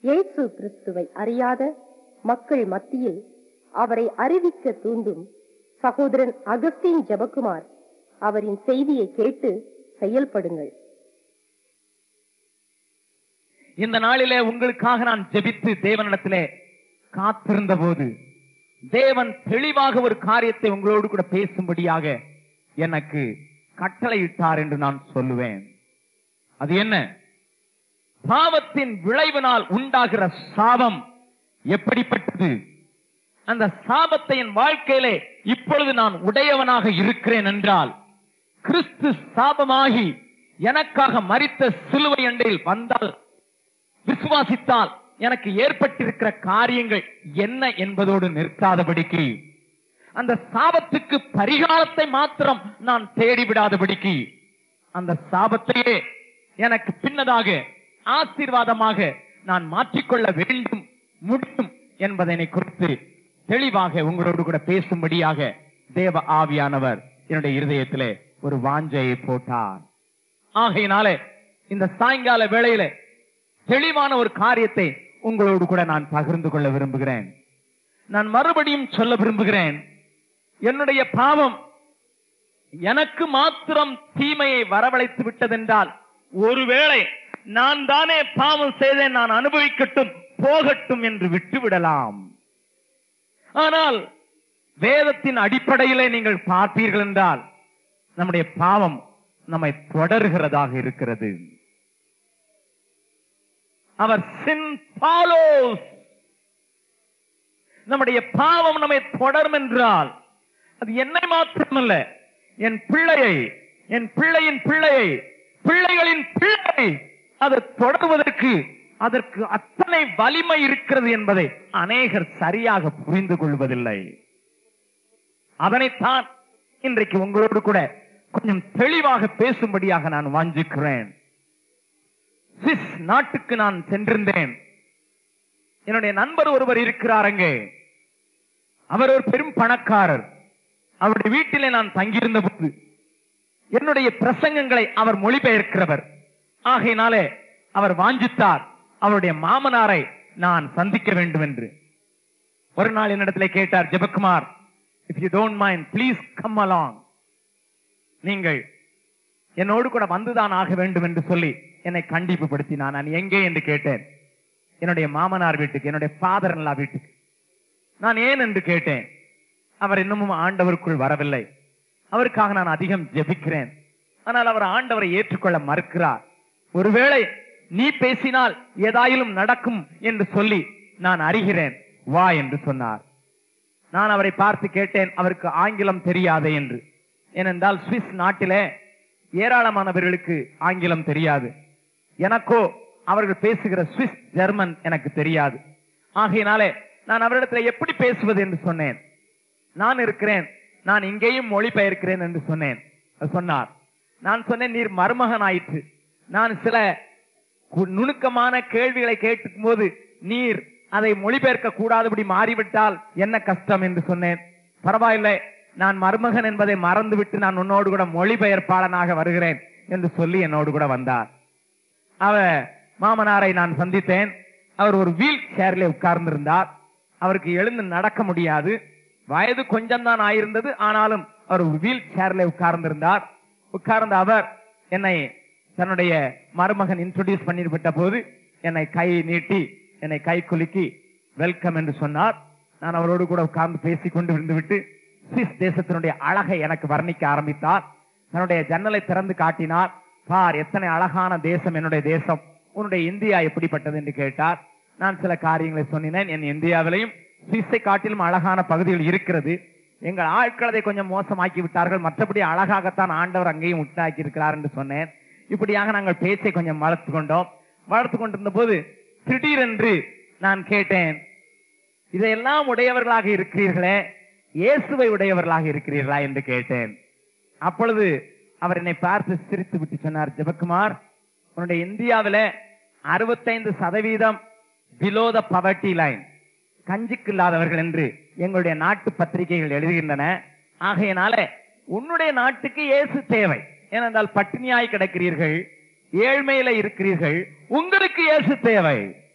இயேசு கிறிஸ்துவை அறியாத மக்கள் மத்தியில் அவரை அறிவிக்க தூண்டும் சகோதரன் அகஸ்டின் ஜெபக்குமார் அவரின் செய்தியை கேட்டு செயல்படுங்கள் இந்த நாளிலே உங்களுக்காக நான் ஜெபித்து தேவனிடத்திலே காத்திருந்த போது தேவன் தெளிவாக ஒரு காரியத்தை உங்களோடு கூட பேசும்படியாக எனக்கு கட்டளையிட்டார் என்று நான் சொல்லுவேன் அது என்ன பாவத்தின் விளைவினால் உண்டாகிற சாபம் எப்படிப்பட்டது அந்த சாபத்தை என் வாழ்க்கையிலே இப்பொழுது நான் உடையவனாக இருக்கிறேன் என்றால் கிறிஸ்து சாபமாகி எனக்காக மரித்த சிலுவை அண்டையில் வந்தால் விசுவாசித்தால் எனக்கு ஏற்பட்டிருக்கிற காரியங்கள் என்ன என்பதோடு நிற்காதபடிக்கு அந்த சாபத்துக்கு பரிகாரத்தை மாத்திரம் நான் தேடிவிடாதபடிக்கு அந்த சாபத்தையே எனக்கு பின்னதாக ஆசீர்வாதமாக நான் மாற்றிக்கொள்ள வேண்டும் முடியும் என்பதனை குறித்து தெளிவாக உங்களோடு கூட பேசும்படியாக தேவ ஆவியானவர் என்னுடைய இருதயத்திலே ஒரு வாஞ்சையை போட்டார் ஆகையினாலே இந்த சாயங்கால வேளையிலே தெளிவான ஒரு காரியத்தை உங்களோடு கூட நான் பகிர்ந்து கொள்ள விரும்புகிறேன் நான் மறுபடியும் சொல்ல விரும்புகிறேன் என்னுடைய பாவம் எனக்கு மாத்திரம் தீமையை வரவழைத்து விட்டதென்றால் ஒருவேளை நான் தானே பாவம் செய்தேன் நான் அனுபவிக்கட்டும் போகட்டும் என்று விட்டுவிடலாம் ஆனால் வேதத்தின் அடிப்படையிலே நீங்கள் பார்ப்பீர்கள் என்றால் நம்முடைய பாவம் நம்மை தொடர்கிறதாக இருக்கிறது அவர் சின் ஃபாலோஸ் நம்முடைய பாவம் நம்மை தொடரும் என்றால் அது என்னை மாத்திரமல்ல என் பிள்ளையை என் பிள்ளையின் பிள்ளையை பிள்ளைகளின் பிள்ளை அது தொடர்வதற்கு அதற்கு அத்தனை வலிமை இருக்கிறது என்பதை அநேகர் சரியாக புரிந்து கொள்வதில்லை அதனைத்தான் இன்றைக்கு உங்களோடு கூட கொஞ்சம் தெளிவாக பேசும்படியாக நான் வாஞ்சிக்கிறேன் சுவிஸ் நாட்டுக்கு நான் சென்றிருந்தேன் என்னுடைய நண்பர் ஒருவர் இருக்கிறார் அங்கே அவர் ஒரு பெரும் பணக்காரர் அவருடைய வீட்டிலே நான் தங்கியிருந்த போது என்னுடைய பிரசங்கங்களை அவர் மொழிபெயர்க்கிறவர் ஆகையினாலே அவர் வாஞ்சித்தார் அவருடைய மாமனாரை நான் சந்திக்க வேண்டும் என்று ஒரு நாள் என்னிடத்திலே கேட்டார் Jebakumar if you don't mind please come along நீங்கள் என்னோடு கூட வந்துதான் ஆக வேண்டும் என்று சொல்லி என்னை கண்டிப்பு படுத்தினான் நான் எங்கே என்று கேட்டேன் என்னுடைய மாமனார் வீட்டுக்கு என்னுடைய ஃபாதர் இல்லா வீட்டுக்கு நான் ஏன் என்று கேட்டேன் அவர் இன்னமும் ஆண்டவருக்குள் வரவில்லை அவருக்காக நான் அதிகம் ஜெபிக்கிறேன் ஆனால் அவர் ஆண்டவரை ஏற்றுக்கொள்ள மறுக்கிறார் ஒருவேளை நீ பேசினால் ஏதாயிலும் நடக்கும் என்று சொல்லி நான் அறிகிறேன் வா என்று சொன்னார் நான் அவரை பார்த்து கேட்டேன் அவருக்கு ஆங்கிலம் தெரியாதே என்று ஏனென்றால் சுவிஸ் நாட்டிலே ஏராளமானவர்களுக்கு ஆங்கிலம் தெரியாது எனக்கோ அவர்கள் பேசுகிற சுவிஸ் ஜெர்மன் எனக்கு தெரியாது ஆகையினாலே நான் அவரிடத்தில் எப்படி பேசுவது என்று சொன்னேன் நான் இருக்கிறேன் நான் இங்கேயும் மொழிபெயர்க்கிறேன் என்று சொன்னேன் அவர் சொன்னார் நான் சொன்னேன் நீர் மருமகன் ஆயிற்று நான் சில கு- நுணுக்கமான கேள்விகளை கேட்கும் போது நீர் அதை மொழிபெயர்க்க கூடாதபடி மாறிவிட்டால் என்ன கஷ்டம் என்று சொன்னேன் பரவாயில்லை நான் மருமகன் என்பதை மறந்துவிட்டு நான் உன்னோடு கூட மொழிபெயர்ப்பாளனாக வருகிறேன் என்று சொல்லி என்னோடு கூட வந்தார் அவ மாமனாரை நான் சந்தித்தேன் அவர் ஒரு வீல் சேர்ல உட்கார்ந்திருந்தார் அவருக்கு எழுந்து நடக்க முடியாது வயது கொஞ்சம் தான் ஆயிருந்தது ஆனாலும் அவர் ஒரு வீல் சேர்ல உட்கார்ந்திருந்தார் உட்கார்ந்த அவர் என்னை தன்னுடைய மருமகன் இன்ட்ரோடியூஸ் பண்ணிவிட்ட போது என்னை கை நீட்டி என்னை கை குலுக்கி வெல்கம் என்று சொன்னார் நான் அவரோடு கூட உட்கார்ந்து பேசிக் கொண்டு இருந்துவிட்டு சுவிஸ் தேசத்தினுடைய அழகை எனக்கு வர்ணிக்க ஆரம்பித்தார் தன்னுடைய ஜன்னலை திறந்து காட்டினார் பார் எத்தனை அழகான தேசம் என்னுடைய தேசம் உன்னுடைய இந்தியா எப்படிப்பட்டது என்று கேட்டார் நான் சில காரியங்களை சொன்னினேன் என் இந்தியாவிலையும் சுவிஸை காட்டிலும் அழகான பகுதிகள் இருக்கிறது எங்கள் ஆட்கள் அதை கொஞ்சம் மோசமாக்கி விட்டார்கள் மற்றபடி அழகாகத்தான் ஆண்டவர் அங்கேயும் உண்டாக்கி இருக்கிறார் என்று சொன்னேன் இப்படியாக நாங்கள் பேச்சை கொஞ்சம் வளர்த்து கொண்டோம் வளர்த்து கொண்டிருந்த போது திடீரென்று நான் கேட்டேன் இதையெல்லாம் உடையவர்களாக இருக்கிறீர்களே இயேசுவை உடையவர்களாக இருக்கிறீர்களா என்று கேட்டேன் அப்பொழுது அவர் என்னை பார்த்து சிரித்து விட்டு சொன்னார் ஜெபக்குமார் உன்னுடைய இந்தியாவில அறுபத்தைந்து சதவீதம் பிலோ த பவர்ட்டி லைன் கஞ்சிக்கு இல்லாதவர்கள் என்று எங்களுடைய நாட்டு பத்திரிகைகள் எழுதுகின்றன ஆகையினால உன்னுடைய நாட்டுக்கு இயேசு தேவை ஏனென்றால் பட்டினியாய் கிடக்கிறீர்கள் ஏழ்மையில இருக்கிறீர்கள் உங்களுக்கு இயேசு தேவை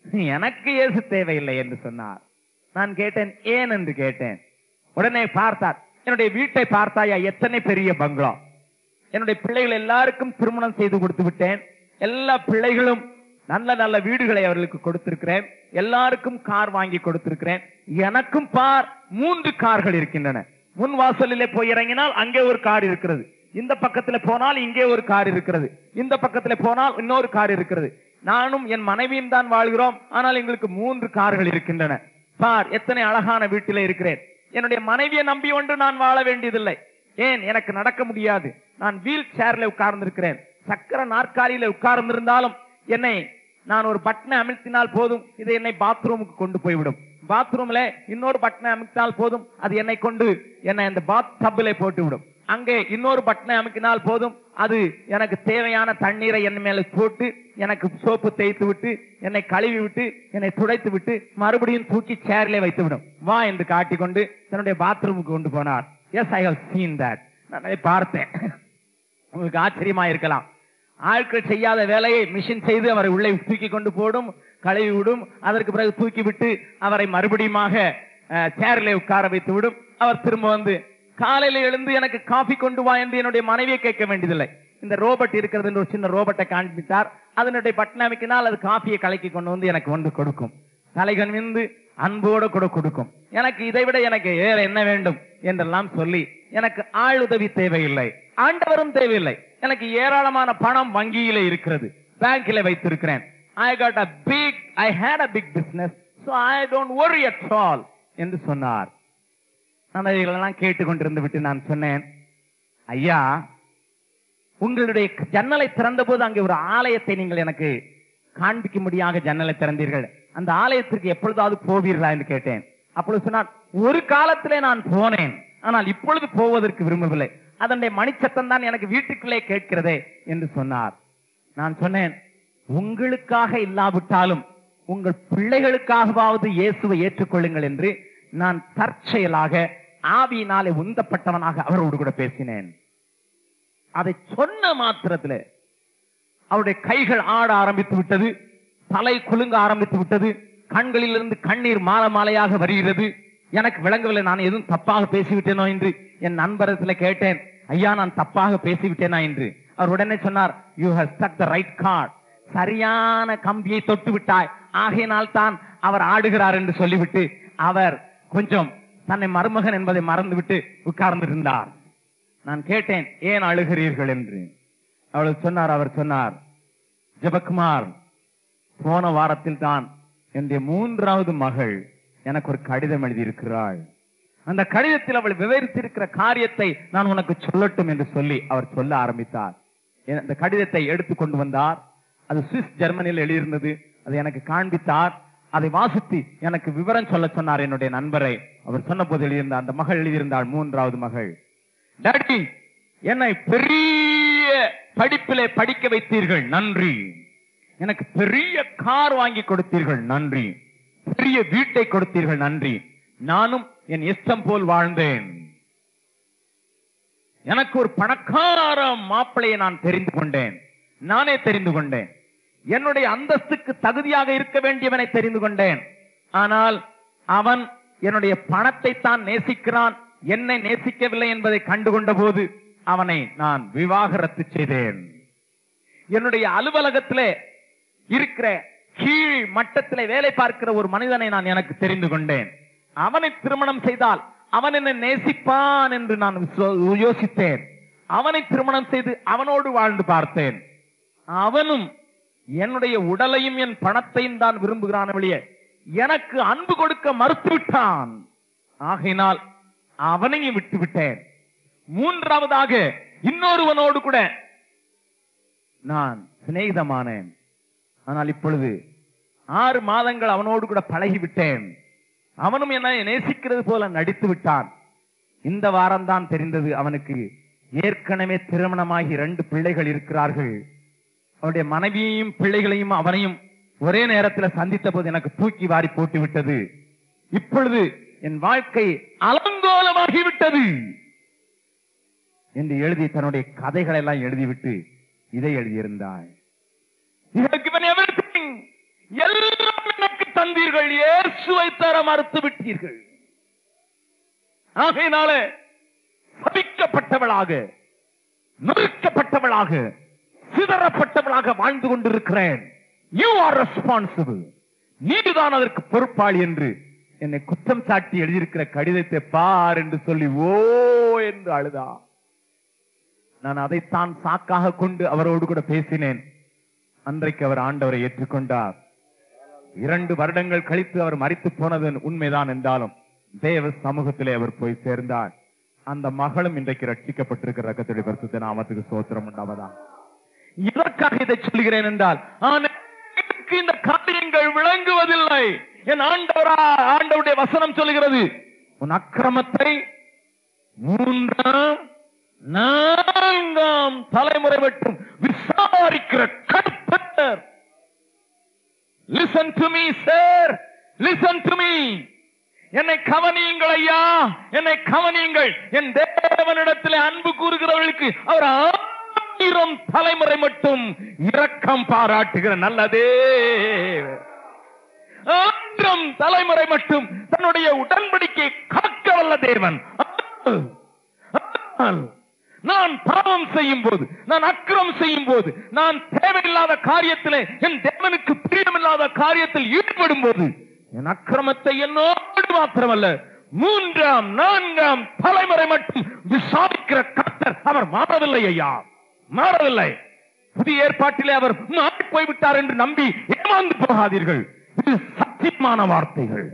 எனக்கு இயேசு தேவையில்லை என்று சொன்னார் நான் கேட்டேன் ஏன் என்று கேட்டேன் உடனே பார்த்தார் என்னுடைய வீட்டை பார்த்தாயா எத்தனை பெரிய பங்களா என்னுடைய பிள்ளைகள் எல்லாருக்கும் திருமணம் செய்து கொடுத்து விட்டேன் எல்லா பிள்ளைகளும் நல்ல நல்ல வீடுகளை அவர்களுக்கு கொடுத்திருக்கிறேன் எல்லாருக்கும் கார் வாங்கி கொடுத்திருக்கிறேன் எனக்கும் பார் மூன்று கார்கள் இருக்கின்றன முன் வாசலிலே போய் இறங்கினால் அங்கே ஒரு கார் இருக்கிறது இந்த பக்கத்துல போனால் இங்கே ஒரு கார் இருக்கிறது இந்த பக்கத்துல போனால் இன்னொரு கார் இருக்கிறது நானும் என் மனைவியும் தான் வாழ்கிறோம் ஆனால் எங்களுக்கு மூன்று கார்கள் இருக்கின்றன பார் எத்தனை அழகான வீட்டிலே இருக்கிறேன் என்னுடைய மனைவியை நம்பி ஒன்று நான் வாழ வேண்டியதில்லை ஏன் எனக்கு நடக்க முடியாது நான் வீல் சேர்ல உட்கார்ந்திருக்கிறேன் சக்கர நாற்காலியில உட்கார்ந்திருந்தாலும் என்னை நான் ஒரு பட்டனை அமிழ்த்தினால் போதும் இது என்னை பாத்ரூமுக்கு கொண்டு போய்விடும் பாத்ரூம்ல இன்னொரு பட்டனை அமுக்கினால் போதும் அது என்னை கொண்டு என்னை அந்த பாத் டப்பிலே போட்டு விடும் அங்கே இன்னொரு பட்டனை அமுக்கினால் போதும் அது எனக்கு தேவையான தண்ணீரை என் மேல போட்டு எனக்கு சோப்பு தேய்த்து விட்டு என்னை கழுவி விட்டு என்னை துடைத்து விட்டு மறுபடியும் தூக்கி சேர்ல வைத்து விடும் வா என்று காட்டிக்கொண்டு தன்னுடைய பாத்ரூமுக்கு கொண்டு போனார் yes I have seen that நான் அதை பார்த்தேன் உங்களுக்கு ஆச்சரியமா இருக்கலாம் ஆட்கள் செய்யாத வேலையை மிஷின் செய்து அவரை உள்ளே தூக்கி கொண்டு போடும் கழுவி விடும் அதற்கு பிறகு தூக்கி விட்டு அவரை மறுபடியுமாக சேர்ல உட்கார வைத்து விடும் அவர் திரும்ப வந்து காலையில எழுந்து எனக்கு காஃபி கொண்டு வா என்று என்னுடைய மனைவியை கேட்க வேண்டியதில்லை இந்த ரோபோட் இருக்கிறது என்று ஒரு சின்ன ரோபோட்டை காண்பித்தார் அதனுடைய பட்டன் அமைக்கினால் அது காஃபியை கலக்கி கொண்டு வந்து எனக்கு வந்து கொடுக்கும் தலைகன் விந்து அன்போடு கூட கொடுக்கும் எனக்கு இதை விட எனக்கு வேற என்ன வேண்டும் என்றெல்லாம் சொல்லி எனக்கு ஆள் உதவி தேவையில்லை ஆண்டவரும் தேவையில்லை எனக்கு ஏராளமான பணம் வங்கியில இருக்கிறது பேங்க்ல வைத்திருக்கிறேன் I got a big I had a big business so I don't worry at all என்று சொன்னார் நான் இதைகளெல்லாம் கேட்டுக்கொண்டிருந்து விட்டு நான் சொன்னேன் ஐயா உங்களுடைய ஜன்னலை திறந்த போது அங்கே ஒரு ஆலயத்தை நீங்கள் எனக்கு காண்பிக்கும்படியாக ஜன்னலை திறந்தீர்கள் அந்த ஆலயத்திற்கு எப்பொழுதாவது போவீர்களா என்று கேட்டேன் அப்பொழுது சொன்னார் ஒரு காலத்திலே நான் போனேன் ஆனால் இப்பொழுது போவதற்கு விரும்பவில்லை அதனுடைய மணிச்சத்தம் தான் எனக்கு வீட்டுக்குள்ளே கேட்கிறதே என்று சொன்னார் நான் சொன்னேன் உங்களுக்காக இல்லாவிட்டாலும் உங்கள் பிள்ளைகளுக்காகவாவது இயேசுவை ஏற்றுக்கொள்ளுங்கள் என்று நான் தற்செயலாக ஆவியினாலே உந்தப்பட்டவனாக அவரோடு கூட பேசினேன் அதை சொன்ன மாத்திரத்தில் அவருடைய கைகள் ஆட ஆரம்பித்து விட்டது தலை குலுங்க ஆரம்பித்து விட்டது கண்களிலிருந்து கண்ணீர் மாலை மாலையாக வருகிறது எனக்கு விளங்கவில்லை நான் எதுவும் தப்பாக பேசிவிட்டேனோ என்று என் நண்பரத்துல கேட்டேன் ஐயா நான் தப்பாக பேசிவிட்டேனா என்று அவர் உடனே சொன்னார் you have stuck the right cord சரியான கம்பியை தொட்டு விட்டாய் ஆகையினால் தான் அவர் ஆடுகிறார் என்று சொல்லிவிட்டு அவர் கொஞ்சம் தன்னை மருமகன் என்பதை மறந்துவிட்டு உட்கார்ந்து இருந்தார் நான் கேட்டேன் ஏன் அழுகிறீர்கள் என்று அவள் சொன்னார் அவர் சொன்னார் ஜெபக்குமார் போன வாரத்தில் தான் என்னுடைய மூன்றாவது மகள் எனக்கு ஒரு கடிதம் எழுதியிருக்கிறாள் அந்த கடிதத்தில் அவள் விவரித்திருக்கிற காரியத்தை நான் உனக்கு சொல்லட்டும் என்று சொல்லி அவர் சொல்ல ஆரம்பித்தார் என் அந்த கடிதத்தை எடுத்து கொண்டு வந்தார் அது சுவிஸ் ஜெர்மனியில் எழுதியிருந்தது அதை எனக்கு காண்பித்தார் அதை வாசித்து எனக்கு விவரம் சொல்ல சொன்னார் என்னுடைய நண்பரை அவர் சொன்ன போது எழுதியிருந்த அந்த மகள் எழுதியிருந்தாள் மூன்றாவது மகள் டாடி என்னை பெரிய படிப்பிலே படிக்க வைத்தீர்கள் நன்றி எனக்கு பெரிய கார் வாங்கி கொடுத்தீர்கள் நன்றி பெரிய வீட்டை கொடுத்தீர்கள் நன்றி நானும் என் இஷ்டம் போல் வாழ்ந்தேன் எனக்கு ஒரு பணக்கார மாப்பிளையை நான் தெரிந்து கொண்டேன் நானே தெரிந்து கொண்டேன் என்னுடைய அந்தஸ்துக்கு தகுதியாக இருக்க வேண்டியவனை தெரிந்து கொண்டேன் ஆனால் அவன் என்னுடைய பணத்தை தான் நேசிக்கிறான் என்னை நேசிக்கவில்லை என்பதை கண்டுகொண்ட போது அவனை நான் விவாகரத்து செய்தேன் என்னுடைய அலுவலகத்திலே இருக்கிற கீழ் மட்டத்திலே வேலை பார்க்கிற ஒரு மனிதனை நான் எனக்கு தெரிந்து கொண்டேன் அவனை திருமணம் செய்தால் அவன் என்னை நேசிப்பான் என்று நான் விசுவ- யோசித்தேன் அவனை திருமணம் செய்து அவனோடு வாழ்ந்து பார்த்தேன் அவனும் என்னுடைய உடலையும் என் பணத்தையும் தான் விரும்புகிறான் வெளியே எனக்கு அன்பு கொடுக்க மறுத்துவிட்டான் ஆகையினால் அவனையும் விட்டு விட்டேன் மூன்றாவதாக இன்னொருவனோடு கூட நான் சிநேகிதமானேன் ஆனால் இப்பொழுது ஆறு மாதங்கள் அவனோடு கூட பழகிவிட்டேன் அவனும் என்னை நேசிக்கிறது போல நடித்து விட்டான் இந்த வாரம்தான் தெரிந்தது அவனுக்கு ஏற்கனவே திருமணமாகி ரெண்டு பிள்ளைகள் இருக்கிறார்கள் அவருடைய மனைவியையும் பிள்ளைகளையும் அவனையும் ஒரே நேரத்தில் சந்தித்த போது எனக்கு தூக்கி வாரி போட்டு விட்டது இப்பொழுது என் வாழ்க்கை அலங்கோலமாகிவிட்டது என்று எழுதி தன்னுடைய கதைகளை எல்லாம் எழுதிவிட்டு இதை எழுதியிருந்தாய் You have given everything. எல்லாம் நீர்கள் இயேசுவை தர மறுத்து விட்டீர்கள் ஆகையினாலே சபிக்கப்பட்டவளாக நொறுக்கப்பட்டவளாக சிதறப்பட்டவளாக வாழ்ந்து கொண்டிருக்கிறேன் யூ ஆர் ரெஸ்பான்சிபிள் நீதான் அதற்கு பொறுப்பாளி என்று என்னை குற்றம் சாட்டி எழுதியிருக்கிற கடிதத்தை பார் என்று சொல்லி ஓ என்று அழுதா நான் அதைத்தான் சாக்காக கொண்டு அவரோடு கூட பேசினேன் அன்றைக்கு அவர் ஆண்டவரை ஏற்றுக்கொண்டார் இரண்டு வருடங்கள் கழித்து அவர் மறித்து போனது உண்மைதான் என்றாலும் தேவ சமூகத்திலே அவர் போய் சேர்ந்தார் அந்த மகளும் இன்றைக்கு ரட்சிக்கப்பட்டிருக்கிற ரகத்துடைய பரிசுத்த நாமத்துக்கு சோத்திரம் உண்டாவதான் இதற்காக இதை சொல்கிறேன் என்றால் ஆனால் எனக்கு இந்த காரியங்கள் விளங்குவதில்லை என் ஆண்டவரா ஆண்டவருடைய வசனம் சொல்கிறது உன் அக்கிரமத்தை மூன்றாம் நான்காம் தலைமுறை மட்டும் விசாரிக்கிற கர்த்தர் listen to me sir listen to me என்னை கவனியுங்கள் ஐயா என்னை கவனியுங்கள் என் தேவனிடத்தில் அன்பு கூறுகிறவர்களுக்கு அவர் ஆயிரம் தலைமுறை மட்டும் இரக்கம் பாராட்டுகிற நல்லதே ஆயிரம் தலைமுறை மட்டும் தன்னுடைய உடன்படிக்கை காக்க வல்ல தேவன் ஆனால் நான் பாவம் செய்யும் போது நான் அக்கிரம் செய்யும் போது நான் தேவையில்லாத காரியத்திலே என் தேவனுக்கு பிரியமில்லாத காரியத்தில் ஈடுபடும் போது என் அக்கிரமத்தை என்னோடு மாத்திரமல்ல மூன்றாம் நான்காம் தலைமுறை மட்டும் விசாரிக்கிற கர்த்தர் அவர் மாறவில்லை ஐயா மாறவில்லை புதிய ஏற்பாட்டிலே அவர் மாறி போய்விட்டார் என்று நம்பி ஏமாந்து போகாதீர்கள் இது சத்தியமான வார்த்தைகள்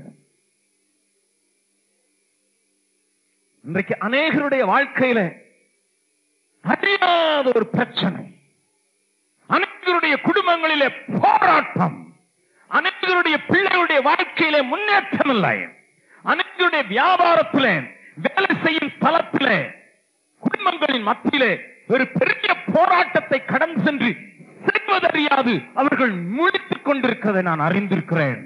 இன்றைக்கு அநேகருடைய வாழ்க்கையில அறியாத ஒரு பிரச்சனை அனைவருடைய குடும்பங்களிலே போராட்டம் அனைவருடைய பிள்ளைகளுடைய வாழ்க்கையிலே முன்னேற்றம் இல்லை அனைவருடைய வியாபாரத்திலே வேலை செய்யும் ஸ்தலத்திலே குடும்பங்களின் மத்தியிலே ஒரு பெரிய போராட்டத்தை கடந்து சென்று செய்வதறியாது அவர்கள் முழித்துக் கொண்டிருக்கிறதை நான் அறிந்திருக்கிறேன்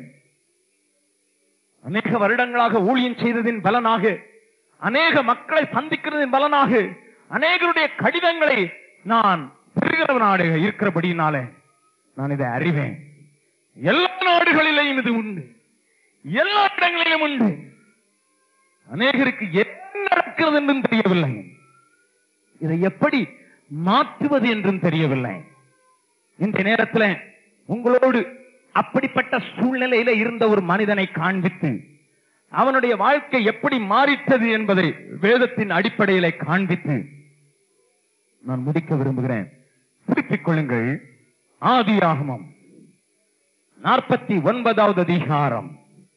அநேக வருடங்களாக ஊழியம் செய்ததின் பலனாக அநேக மக்களை சந்திக்கிறதின் பலனாக அநேகருடைய கடிதங்களை நான் பெறுகிறவனாக இருக்கிறபடினாலே நான் இதை அறிவேன் எல்லா நாடுகளிலேயும் இது உண்டு எல்லா இடங்களிலும் உண்டு அநேகருக்கு என்ன நடக்கிறது என்றும் தெரியவில்லை இதை எப்படி மாற்றுவது என்றும் தெரியவில்லை இந்த நேரத்தில் உங்களோடு அப்படிப்பட்ட சூழ்நிலையில இருந்த ஒரு மனிதனை காண்பித்து அவனுடைய வாழ்க்கை எப்படி மாறிட்டது என்பதை வேதத்தின் அடிப்படையில காண்பித்து நான் முடிக்க விரும்புகிறேன் குறிப்பிக் கொள்ளுங்கள் ஆதியாகமம் நாற்பத்தி ஒன்பதாவது அதிகாரம்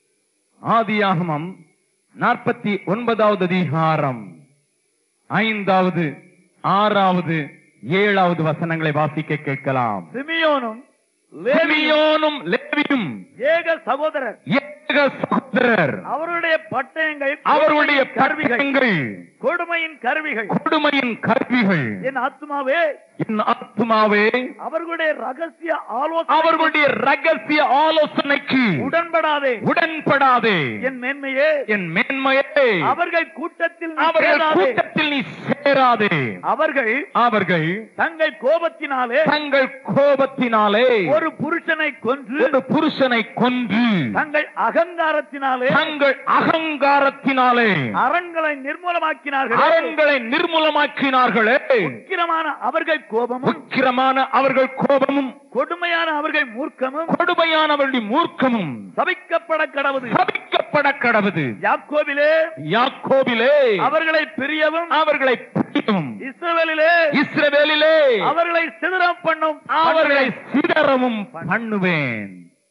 ஆதியாகமம் நாற்பத்தி ஒன்பதாவது அதிகாரம் ஐந்தாவது ஆறாவது ஏழாவது வசனங்களை வாசிக்க கேட்கலாம் சிமியோனும் லேவியோனும் லேவியும் ஏக சகோதரர் ஏக சகோதரர் அவருடைய பட்டயங்கள் அவருடைய கருவிகள் கருவிகள் கொடுமையின் கருவிகள் கொடுமையின் கருவிகள் என் ஆத்மாவே என் ஆத்மாவே அவர்களுடைய ரகசிய ஆலோசனை அவர்களுடைய ரகசிய ஆலோசனைக்கு உடன்படாதே உடன்படாதே என் மேன்மையே என் மேன்மையே அவர்கள் கூட்டத்தில் நீ அவர்கள் சேராதே. கூட்டத்தில் நீ சேராதே அவர்கள் அவர்கள் தங்கள் கோபத்தினாலே தங்கள் கோபத்தினாலே ஒரு புருஷனை கொன்று ஒரு புருஷனை கொன்று தங்கள் அகங்காரத்தினாலே தங்கள் அகங்காரத்தினாலே அரண்களை நிர்மூலமாக்கினார்கள் அரண்களை நிர்மூலமாக்கினார்களே உக்கிரமான அவர்கள் கோபமும் உக்கிரமான அவர்கள் கோபமும் கொடுமையான அவர்கள் மூர்க்கமும் கொடுமையான அவர்களுடைய மூர்க்கமும் சபிக்கப்பட கடவுது சபிக்கப்பட கடவுது யாக்கோபிலே யாக்கோபிலே அவர்களை பிரியவும் அவர்களை பிடிக்கவும் இஸ்ரவேலிலே இஸ்ரவேலிலே அவர்களை சிதறம் பண்ணும் அவர்களை சிதறவும் பண்ணுவேன்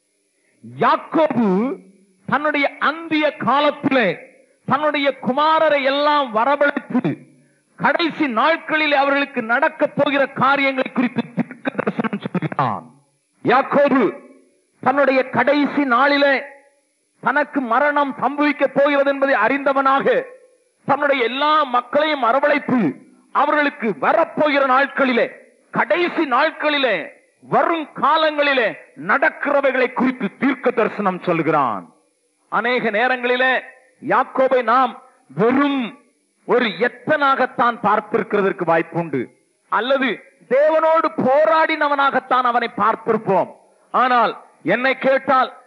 யாக்கோபு தன்னுடைய அந்திய காலத்திலே தன்னுடைய குமாரரை எல்லாம் வரவழைத்து கடைசி நாட்களில் அவர்களுக்கு நடக்கப் போகிற காரியங்களை குறித்து தீர்க்க தரிசனம் சொல்கிறான் யாக்கோபு தன்னுடைய கடைசி நாளிலே தனக்கு மரணம் சம்பவிக்கப் போகிறது என்பதை அறிந்தவனாக தன்னுடைய எல்லா மக்களையும் அரவழைத்து அவர்களுக்கு வரப்போகிற நாட்களிலே கடைசி நாட்களிலே வரும் காலங்களிலே நடக்கிறவைகளை குறித்து தீர்க்க தரிசனம் சொல்கிறான் அநேக நேரங்களிலே யாக்கோபை நாம் வெறும் ஒரு எத்தனாகத்தான் பார்த்திருக்கிறதற்கு வாய்ப்புண்டு அல்லது தேவனோடு போராடினவனாகத்தான் அவனை பார்த்திருப்போம் ஆனால் என்னை கேட்டால்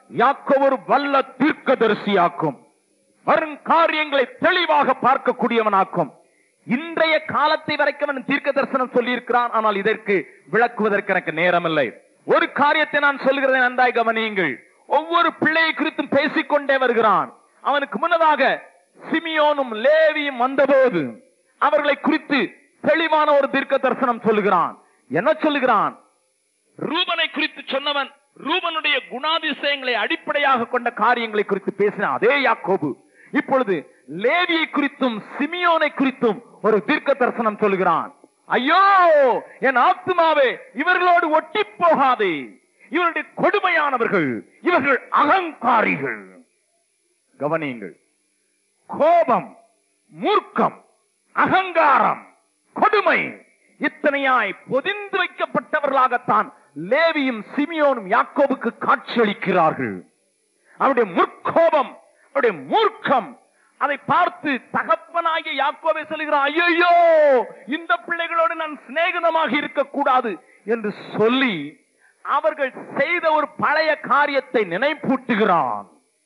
யாக்கோபு ஒரு வல்ல தீர்க்கதரிசியாக்கும் வரும் காரியங்களை தெளிவாக பார்க்கக்கூடியவனாக்கும் இன்றைய காலத்தை வரைக்கும் அவன் தீர்க்க தரிசனம் சொல்லியிருக்கிறான் ஆனால் இதற்கு விளக்குவதற்கு எனக்கு நேரமில்லை ஒரு காரியத்தை நான் சொல்கிறேன் நன்றாய் கவனியுங்கள் ஒவ்வொரு பிள்ளையை குறித்தும் பேசிக்கொண்டே வருகிறான் அவனுக்கு முன்னதாக சிமியோனும் லேவியும் வந்தபோது அவர்களை குறித்து தெளிவான ஒரு தீர்க்க தரிசனம் சொல்லுகிறான் என்ன சொல்லுகிறான் ரூபனை குறித்து சொன்னவன் ரூபனுடைய குணாதிசயங்களை அடிப்படையாக கொண்ட காரியங்களை குறித்து பேசின அதே யாக்கோபு இப்பொழுது லேவியை குறித்தும் சிமியோனை குறித்தும் ஒரு தீர்க்க தரிசனம் சொல்கிறான் ஐயோ என் ஆத்மாவே இவர்களோடு ஒட்டி போகாதே இவருடைய கொடுமையானவர்கள் இவர்கள் அகங்காரிகள் கவனியுங்கள் கோபம் மூர்க்கம் அகங்காரம் கொடுமை இத்தனையாய் பொதிந்து வைக்கப்பட்டவர்களாகத்தான் லேவியும் சிமியோனும் யாக்கோபுக்கு காட்சியளிக்கிறார்கள் அவருடைய முற்கோபம் அவருடைய மூர்க்கம் அதை பார்த்து தகப்பனாகிய யாக்கோவை சொல்லுகிறான் ஐயோ இந்த பிள்ளைகளோடு நான் சிநேகிதமாக இருக்கக்கூடாது என்று சொல்லி அவர்கள் செய்த ஒரு பழைய காரியத்தை நினைப்பூட்டுகிறான்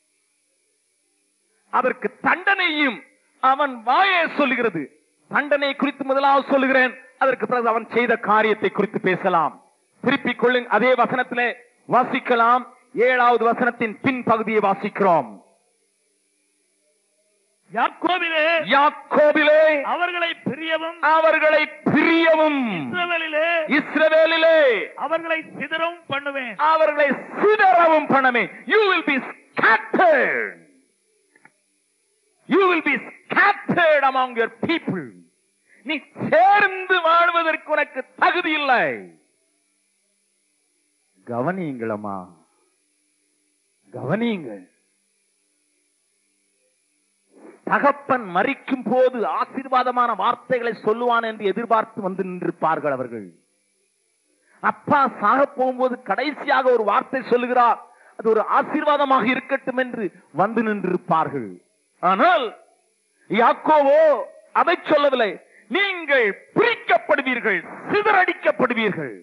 அதற்கு தண்டனையும் அவன் வாயே சொல்லுகிறது தண்டனை குறித்து முதலாவது சொல்லுகிறேன் அதற்கு பிறகு அவன் செய்த காரியத்தை குறித்து பேசலாம் திருப்பிக் கொள்ளுங்க அதே வசனத்திலே வாசிக்கலாம் ஏழாவது வசனத்தின் பின் பகுதியை வாசிக்கிறோம் யாக்கோபிலே யாக்கோபிலே அவர்களை பிரியவும் அவர்களை பிரியவும் இஸ்ரவேலிலே இஸ்ரவேலிலே அவர்களை சிதறவும் பண்ணுவேன் அவர்களை சிதறவும் பண்ணமே you will be scattered you will be scattered among your people நீ சேர்ந்து வாழ்வதற்கு உனக்கு தகுதி இல்லை கவனியுங்களம்மா கவனியுங்கள் தகப்பன் மறிக்கும் போது ஆசீர்வாதமான வார்த்தைகளை சொல்லுவான் என்று எதிர்பார்த்து வந்து நின்றிருப்பார்கள் அவர்கள் அப்பா சாக போகும்போது கடைசியாக ஒரு வார்த்தை சொல்லுகிறார் அது ஒரு ஆசீர்வாதமாக இருக்கட்டும் என்று வந்து நின்றிருப்பார்கள் ஆனால் யாக்கோவோ அதை சொல்லவில்லை நீங்கள் பிரிக்கப்படுவீர்கள் சிதறடிக்கப்படுவீர்கள்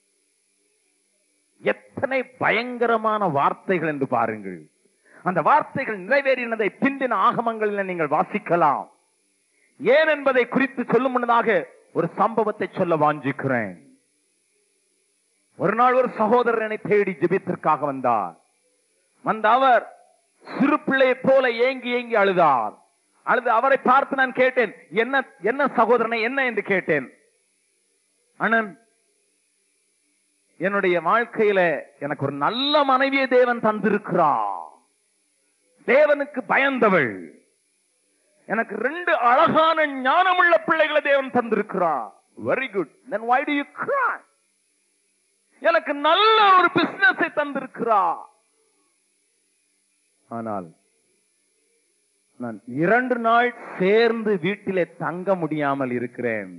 எத்தனை பயங்கரமான வார்த்தைகள் என்று பாருங்கள் அந்த வார்த்தைகள் நிறைவேறினதை பிந்தின ஆகமங்களில் நீங்கள் வாசிக்கலாம் ஏன் என்பதை குறித்து சொல்லும் முன்னதாக ஒரு சம்பவத்தை சொல்ல வாஞ்சிக்கிறேன் ஒரு நாள் ஒரு சகோதரர் என்னை தேடி ஜெபித்திற்காக வந்தார் வந்த அவர் சிறு பிள்ளையை போல ஏங்கி ஏங்கி அழுதார் அழுது அவரை பார்த்து நான் கேட்டேன் என்ன என்ன சகோதரனை என்ன என்று கேட்டேன் அண்ணன் என்னுடைய வாழ்க்கையில எனக்கு ஒரு நல்ல மனைவியை தேவன் தந்திருக்கிறார் தேவனுக்கு பயந்தவள் எனக்கு ரெண்டு அழகான ஞானமுள்ள பிள்ளைகளை தேவன் தந்திருக்கிறார் very good then why do you cry எனக்கு நல்ல ஒரு பிசினஸை தந்திருக்கிறார் ஆனால் நான் இரண்டு நாள் சேர்ந்து வீட்டிலே தங்க முடியாமல் இருக்கிறேன்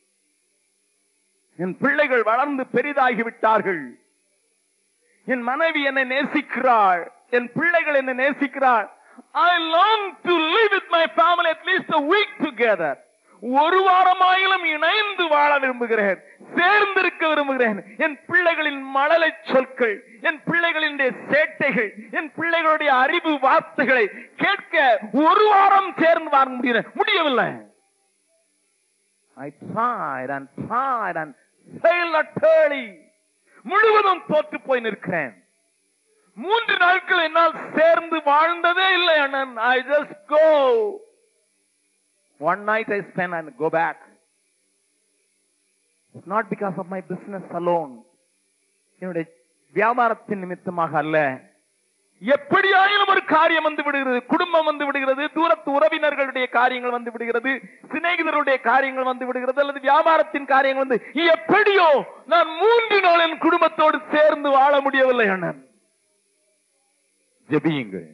என் பிள்ளைகள் வளர்ந்து பெரிதாகி விட்டார்கள் என் மனைவி என்னை நேசிக்கிறாள் என் பிள்ளைகள் என்னை நேசிக்கிறாள் I long to live with my family at least a week together ஒரு வாரமாயிலும் இணைந்து வாழ விரும்புகிறேன் சேர்ந்திருக்க விரும்புகிறேன் என் பிள்ளைகளின் மழலை சொற்கள் என் பிள்ளைகளின் சேட்டைகள் என் பிள்ளைகளுடைய அறிவு வார்த்தைகளை கேட்க ஒரு வாரம் சேர்ந்து வாழ முடியல முடியவில்லை I tried and tried and failed utterly. முழுவதும் தோற்று போய் நிற்கிறேன் மூன்று நாட்கள் என்னால் சேர்ந்து வாழ்ந்ததே இல்லை அண்ணன் I just go one night I spend and go back not because of my business alone என்னுடைய வியாபாரத்தின் நிமித்தமாக அல்ல எப்படியாயிலும் ஒரு காரியம் வந்து விடுகிறது குடும்பம் வந்து விடுகிறது தூரத்து உறவினர்களுடைய காரியங்கள் வந்து விடுகிறது சிநேகிதருடைய காரியங்கள் வந்து விடுகிறது அல்லது வியாபாரத்தின் காரியங்கள் வந்து எப்படியோ நான் மூன்று நாள் என் குடும்பத்தோடு சேர்ந்து வாழ முடியவில்லை அண்ணன் ஜெபியுங்கள்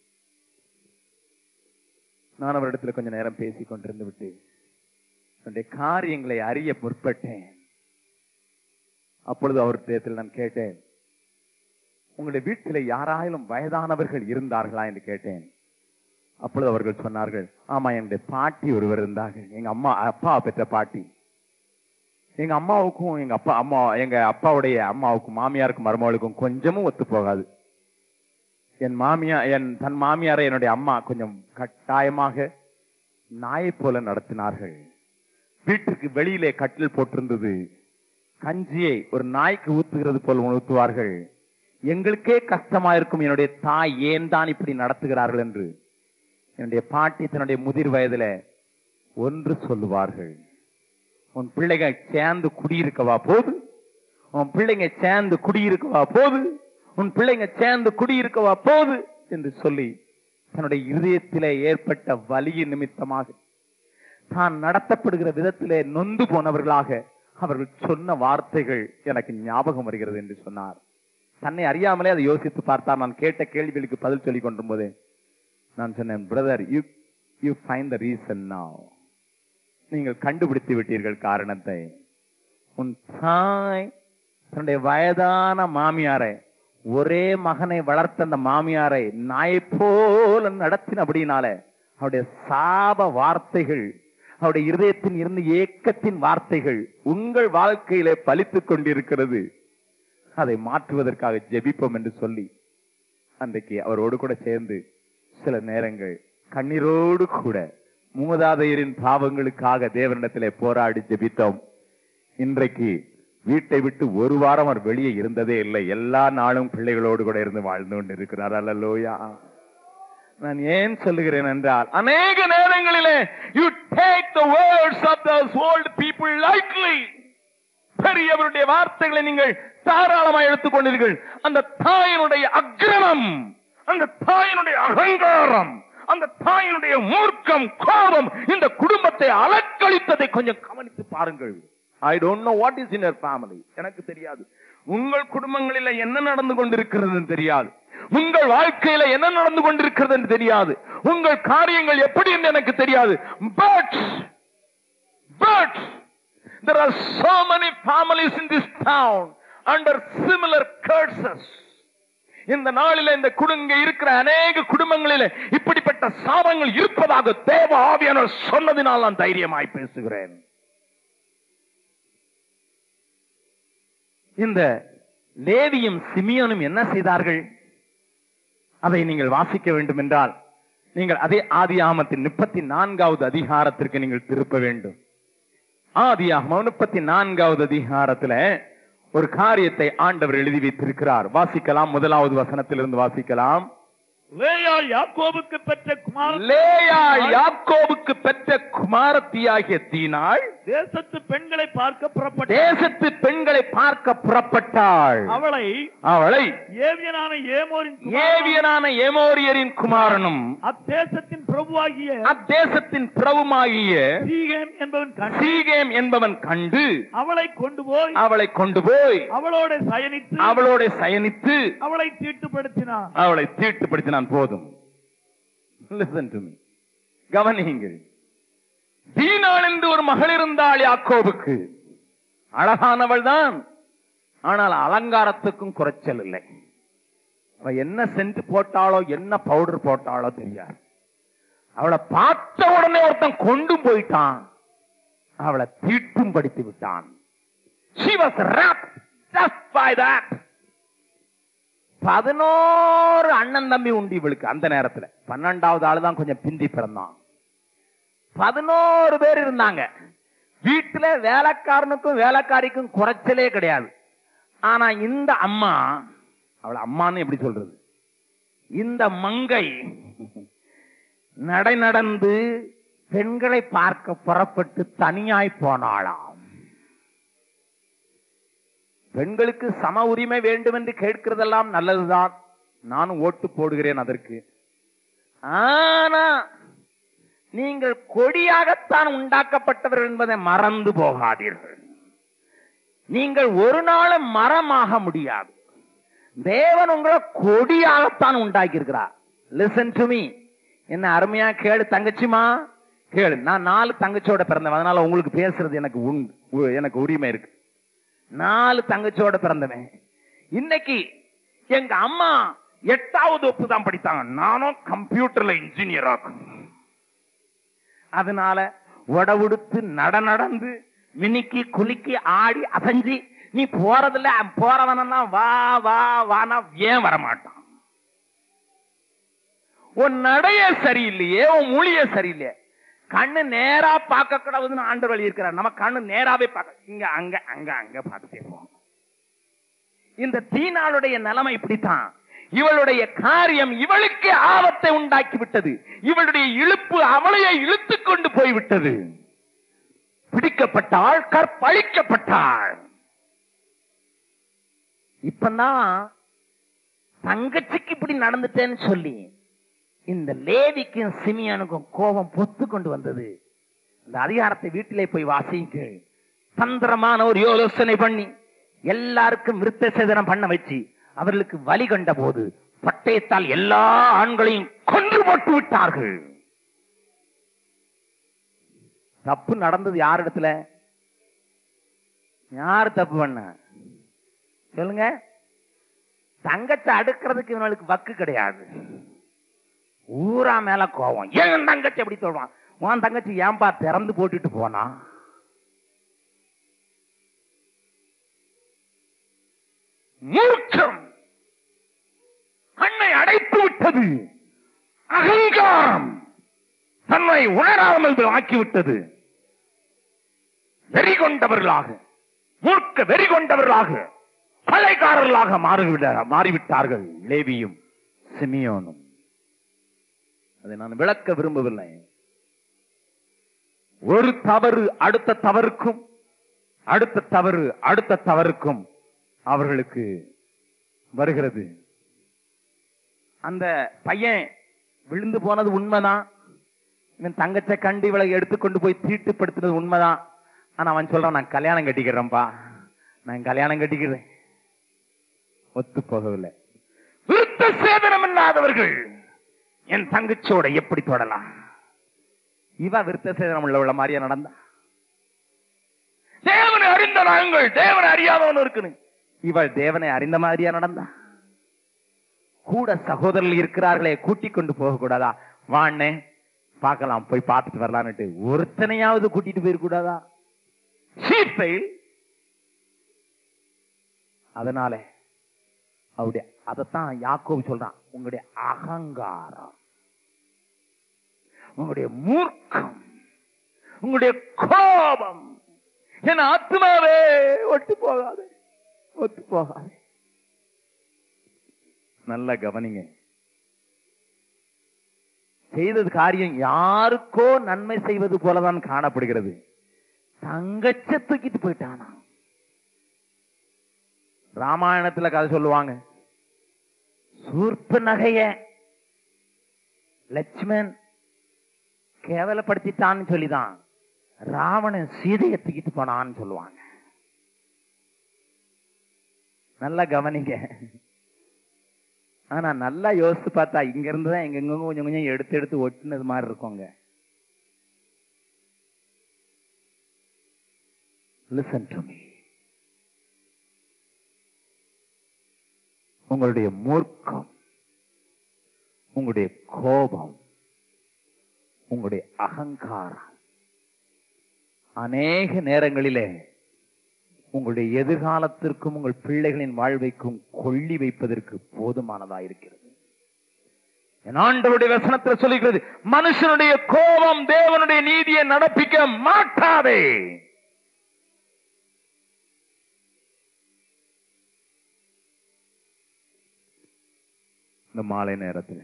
நான் அவரிடத்துல கொஞ்ச நேரம் பேசிக் கொண்டிருந்து விட்டு என்னுடைய காரியங்களை அறிய முற்பட்டேன் அப்பொழுது அவரிடத்தில் நான் கேட்டேன் உங்களுடைய வீட்டில் யாராயிலும் வயதானவர்கள் இருந்தார்களா என்று கேட்டேன் அப்பொழுது அவர்கள் சொன்னார்கள் ஆமா என்னுடைய பாட்டி ஒருவர் இருந்தார்கள் எங்க அம்மா அப்பா பெற்ற பாட்டி எங்க அம்மாவுக்கும் எங்க அப்பா அம்மா எங்க அப்பாவுடைய அம்மாவுக்கும் மாமியாருக்கும் மருமகளுக்கும் கொஞ்சமும் ஒத்து போகாது என் மாமியா என் தன் மாமியாரை என்னுடைய அம்மா கொஞ்சம் கட்டாயமாக நாயை போல நடத்தினார்கள் வீட்டுக்கு வெளியிலே கட்டில் போட்டிருந்தது கஞ்சியை ஒரு நாய்க்கு ஊத்துகிறது போல் ஊத்துவார்கள் எங்களுக்கே கஷ்டமா இருக்கும் என்னுடைய தாய் ஏன் தான் இப்படி நடத்துகிறார்கள் என்று என்னுடைய பாட்டி தன்னுடைய முதிர் வயதுல ஒன்று சொல்லுவார்கள் உன் பிள்ளைங்க சேர்ந்து குடியிருக்கவா போது உன் பிள்ளைங்க சேர்ந்து குடியிருக்கவா போது உன் பிள்ளைங்க சேர்ந்து குடியிருக்கவா போது என்று சொல்லி தன்னுடைய இருதயத்திலே ஏற்பட்ட வலியின் நிமித்தமாக தான் நடத்தப்படுகிற விதத்திலே நொந்து போனவர்களாக அவர்கள் சொன்ன வார்த்தைகள் எனக்கு ஞாபகம் வருகிறது என்று சொன்னார் தன்னை அறியாமலே அதை யோசித்து பார்த்தார் நான் கேட்ட கேள்விகளுக்கு பதில் சொல்லிக் கொண்டிருக்கும் போது நான் சொன்னேன் brother you you find the reason now நீங்கள் கண்டுபிடித்து விட்டீர்கள் காரணத்தை உன் தாய் தன்னுடைய வயதான மாமியாரை ஒரே மகனை வளர்த்த அந்த மாமியாரை நாயை போல நடத்தினபடினால அவருடைய சாப வார்த்தைகள் அவருடைய இருதயத்தின் இருந்து ஏக்கத்தின் வார்த்தைகள் உங்கள் வாழ்க்கையிலே பலித்துக் கொண்டிருக்கிறது அதை மாற்றுவதற்காக ஜெபிப்போம் என்று சொல்லி அன்றைக்கு அவரோடு கூட சேர்ந்து சில நேரங்கள் கண்ணீரோடு கூட மூதாதையரின் பாவங்களுக்காக தேவனிடத்திலே போராடி ஜெபித்தோம் இன்றைக்கு வீட்டை விட்டு ஒரு வாரம் அவர் வெளியே இருந்ததே இல்லை எல்லா நாளும் பிள்ளைகளோடு கூட இருந்து வாழ்ந்து கொண்டு இருக்கிறார் அல்லலோயா நான் ஏன் சொல்லுகிறேன் என்றால் அநேக நேரங்களிலே you take the words of those old people lightly பெரியவருடைய வார்த்தைகளை நீங்கள் தாராளமாக எடுத்துக்கொண்டீர்கள் அந்த தாயினுடைய அக்கிரமம் அந்த தாயினுடைய அகங்காரம் அந்த தாயினுடைய மூர்க்கம் கோபம் இந்த குடும்பத்தை அலக்களித்ததை கொஞ்சம் கவனித்து பாருங்கள் I don't know what is in your family எனக்கு தெரியாது உங்கள் குடும்பங்களில என்ன நடந்து கொண்டிருக்கிறது தெரியாது உங்கள் வாழ்க்கையில என்ன நடந்து கொண்டிருக்கிறது என்று தெரியாது உங்கள் காரியங்கள் எப்படி என்று எனக்கு தெரியாது but but there are so many families in this town under similar curses இந்த நாளில இந்த குடுங்க இருக்கிற அநேக குடும்பங்களில இப்படிப்பட்ட சாபங்கள் இருப்பதாக தேவ ஆவியானவர் சொன்னதினால் நான் தைரியமாய் பேசுகிறேன் இந்த லேவியும் சிமியோனும் என்ன செய்தார்கள் அதை நீங்கள் வாசிக்க வேண்டும் என்றால் நீங்கள் அதே ஆதியாமத்தின் முப்பத்தி நான்காவது அதிகாரத்திற்கு நீங்கள் திருப்ப வேண்டும் ஆதியாகமம் முப்பத்தி நான்காவது அதிகாரத்துல ஒரு காரியத்தை ஆண்டவர் எழுதி வைத்திருக்கிறார் வாசிக்கலாம் முதலாவது வசனத்திலிருந்து வாசிக்கலாம் லேயா யாக்கோபுக்கு பெற்ற குமாரன் லேயா யாக்கோபுக்கு பெற்ற குமாரத்தியாகிய தீனாள் தேசத்து பெண்களை பார்க்க புறப்பட்ட தேசத்து பெண்களை பார்க்க புறப்பட்டாள் அவளை அவளை ஏவியனான ஏமோரின் குமாரனும், ஏவியனான ஏமோரியரின் குமாரனும் அத்தேசத்தின் பிரபுவாகிய அத்தேசத்தின் பிரபுமாகிய சீகேம் என்பவன் கண்டு சீகேம் என்பவன் கண்டு அவளை கொண்டு போய் அவளை கொண்டு போய் அவளோட சயனித்து அவளோட சயனித்து அவளை தீட்டுப்படுத்தினான் அவளை தீட்டுப்படுத்தினான் போதும் Listen to me. கவனியுங்கள் தீனாள் என்று ஒரு மகள் இருந்தாள் யாக்கோபுக்கு அழகானவள் தான் ஆனால் அலங்காரத்துக்கும் குறைச்சல் இல்லை அவ என்ன சென்ட் போட்டாளோ என்ன பவுடர் போட்டாளோ தெரியாது அவளை பார்த்த உடனே ஒருத்தன் கொண்டு போயிட்டான் அவளை தீட்டும் படித்து விட்டான் She was wrapped just by that. பதினோரு அண்ணன் தம்பி உண்டு இவளுக்கு அந்த நேரத்துல பன்னெண்டாவது ஆளு தான் கொஞ்சம் பிந்தி பிறந்தான் பதினோரு பேர் இருந்தாங்க வீட்டுல வேலைக்காரனுக்கும் வேலைக்காரிக்கும் குறைச்சலே கிடையாது ஆனா இந்த அம்மா அவளை அம்மான்னு எப்படி சொல்றது இந்த மங்கை நடை நடந்து பெண்களை பார்க்க புறப்பட்டு தனியாய் போனாளாம் பெண்களுக்கு சம உரிமை வேண்டும் என்று கேட்கிறதெல்லாம் நல்லதுதான் நானும் ஓட்டு போடுகிறேன் அதற்கு ஆனா நீங்கள் கொடியாகத்தான் உண்டாக்கப்பட்டவர்கள் என்பதை மறந்து போகாதீர்கள் நீங்கள் ஒரு நாளும் மரமாக முடியாது தேவன் உங்களை கொடியாகத்தான் உண்டாக்கி இருக்கிறார் லிசன் டு மீ என்ன அருமையா கேளு தங்கச்சிமா கேளு நான் நாலு தங்கச்சியோட பிறந்தவன் அதனால உங்களுக்கு பேசுறது எனக்கு உண்டு உ- எனக்கு உரிமை இருக்கு நாலு தங்கச்சியோட பிறந்தவன் இன்னைக்கு எங்க அம்மா எட்டாவது ஒப்பு தான் படித்தாங்க நானும் கம்ப்யூட்டர்ல இன்ஜினியர் ஆகும் அதனால உடவுடுத்து நட நடந்து மினுக்கி குலுக்கி ஆடி அசைஞ்சு நீ போறதுல போறவனா வா வா வானா ஏன் வரமாட்டான் உன் நடைய சரியில்லையே உன் மொழிய சரியில்லையே கண்ணு நேரா பார்க்க கூடாதுன்னு ஆண்டவர் வழி இருக்கிறார் நம்ம கண்ணு நேராவே பார்க்க இங்க அங்க அங்க அங்க பார்த்துட்டே போகும் இந்த தீனாளுடைய நிலைமை இப்படித்தான் இவளுடைய காரியம் இவளுக்கு ஆபத்தை உண்டாக்கி விட்டது இவளுடைய இழுப்பு அவளையே இழுத்து கொண்டு போய்விட்டது பிடிக்கப்பட்டாள் கற்பழிக்கப்பட்டாள் இப்பதான் தங்கச்சிக்கு இப்படி நடந்துட்டேன்னு சொல்லி இந்த லேவிக்கும் சிமியானுக்கும் கோபம் பொத்து கொண்டு வந்தது இந்த அதிகாரத்தை வீட்டிலே போய் வாசிங்க தந்திரமான ஒரு யோசனை பண்ணி எல்லாருக்கும் விருத்த சேதனம் பண்ண வச்சு அவர்களுக்கு வழி கண்ட போது பட்டயத்தால் எல்லா ஆண்களையும் கொன்று போட்டு விட்டார்கள் தப்பு நடந்தது யார் இடத்துல யார் தப்பு பண்ண சொல்லுங்க தங்கத்தை அடுக்கிறதுக்கு இவனுக்கு வக்கு கிடையாது ஊரா மேல கோவம் ஏன் தங்கச்சி எப்படி சொல்றான் உன் தங்கச்சி ஏன்பா திறந்து போட்டுட்டு போனா மூர்க்கம் கண்ணை அடைத்து விட்டது அகங்காரம் தன்னை உணராமல் ஆக்கிவிட்டது வெறி கொண்டவர்களாக மூர்க்க வெறி கொண்டவர்களாக கொலைக்காரர்களாக மாறிவிட மாறிவிட்டார்கள் லேவியும் சிமியோனும் அதை நான் விளக்க விரும்பவில்லை ஒரு தவறு அடுத்த தவறுக்கும் அடுத்த தவறு அடுத்த தவறுக்கும் அவர்களுக்கு வருகிறது அந்த பையன் விழுந்து போனது உண்மைதான் இவன் தங்கச்சை கண்டு இவளை எடுத்துக்கொண்டு போய் தீட்டுப்படுத்தினது உண்மைதான் ஆனா அவன் சொல்றான் நான் கல்யாணம் கட்டிக்கிறேன்ப்பா நான் கல்யாணம் கட்டிக்கிறேன் ஒத்து போகவில்லை விருத்த சேதனம் இல்லாதவர்கள் என் தங்கச்சியோட எப்படி தொடலாம் இவ விருத்த சேதனம் உள்ளவள மாதிரியா நடந்தா தேவனை அறிந்த நாங்கள் தேவனை அறியாதவன் இருக்குன்னு இவள் தேவனை அறிந்த மாதிரியா நடந்தா கூட சகோதரர்கள் இருக்கிறார்களே கூட்டிக் கொண்டு போக கூடாதா வாண்ணே பார்க்கலாம் போய் பார்த்துட்டு வரலான்னுட்டு ஒருத்தனையாவது கூட்டிட்டு போயிருக்கூடாதா சீப்பை அதனால அவருடைய அதத்தான் யாக்கோபு சொல்றான் உங்களுடைய அகங்காரம் உங்களுடைய மூர்க்கம் உங்களுடைய கோபம் என் ஆத்மாவே ஒட்டு போகாது ஒத்து போகாது நல்ல கவனிங்க செய்தது காரியம் யாருக்கோ நன்மை செய்வது போலதான் காணப்படுகிறது தங்கச்ச தூக்கிட்டு போயிட்டானா ராமாயணத்துல கதை சொல்லுவாங்க சூர்ப்பு நகைய லட்சுமன் கேவலப்படுத்திட்டான்னு சொல்லிதான் ராவணன் சீதையை தூக்கிட்டு போனான்னு சொல்லுவாங்க நல்லா கவனிங்க ஆனா நல்லா யோசிச்சு பார்த்தா இங்க இருந்து தான் எங்கெங்க கொஞ்சம் கொஞ்சம் எடுத்து எடுத்து ஒட்டுனது மாதிரி இருக்குங்க லிசன் டு மீ உங்களுடைய மூர்க்கம் உங்களுடைய கோபம் உங்களுடைய அகங்காரம் அநேக நேரங்களிலே உங்களுடைய எதிர்காலத்திற்கும் உங்கள் பிள்ளைகளின் வாழ்வைக்கும் கொள்ளி வைப்பதற்கு போதுமானதா இருக்கிறது என் ஆண்டவருடைய வசனத்தில் சொல்லுகிறது மனுஷனுடைய கோபம் தேவனுடைய நீதியை நடப்பிக்க மாட்டாதே இந்த மாலை நேரத்தில்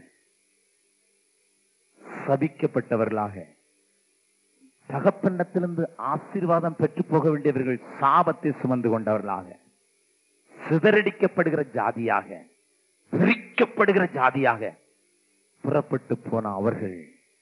சபிக்கப்பட்டவர்களாக தகப்பண்டத்திலிருந்து ஆசீர்வாதம் பெற்று போக வேண்டியவர்கள் சாபத்தை சுமந்து கொண்டவர்களாக சிதறடிக்கப்படுகிற ஜாதியாக பிரிக்கப்படுகிற ஜாதியாக புறப்பட்டு போன அவர்கள்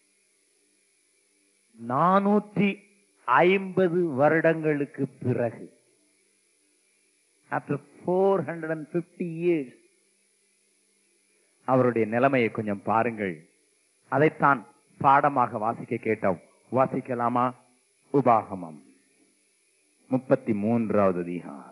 நானூற்றி ஐம்பது வருடங்களுக்கு பிறகு after four hundred and fifty years அவருடைய நிலைமையை கொஞ்சம் பாருங்கள் அதைத்தான் பாடமாக வாசிக்க கேட்டோம் வாசிக்கலாமா உபாகமம் முப்பத்தி மூன்றாவது அதிகாரம்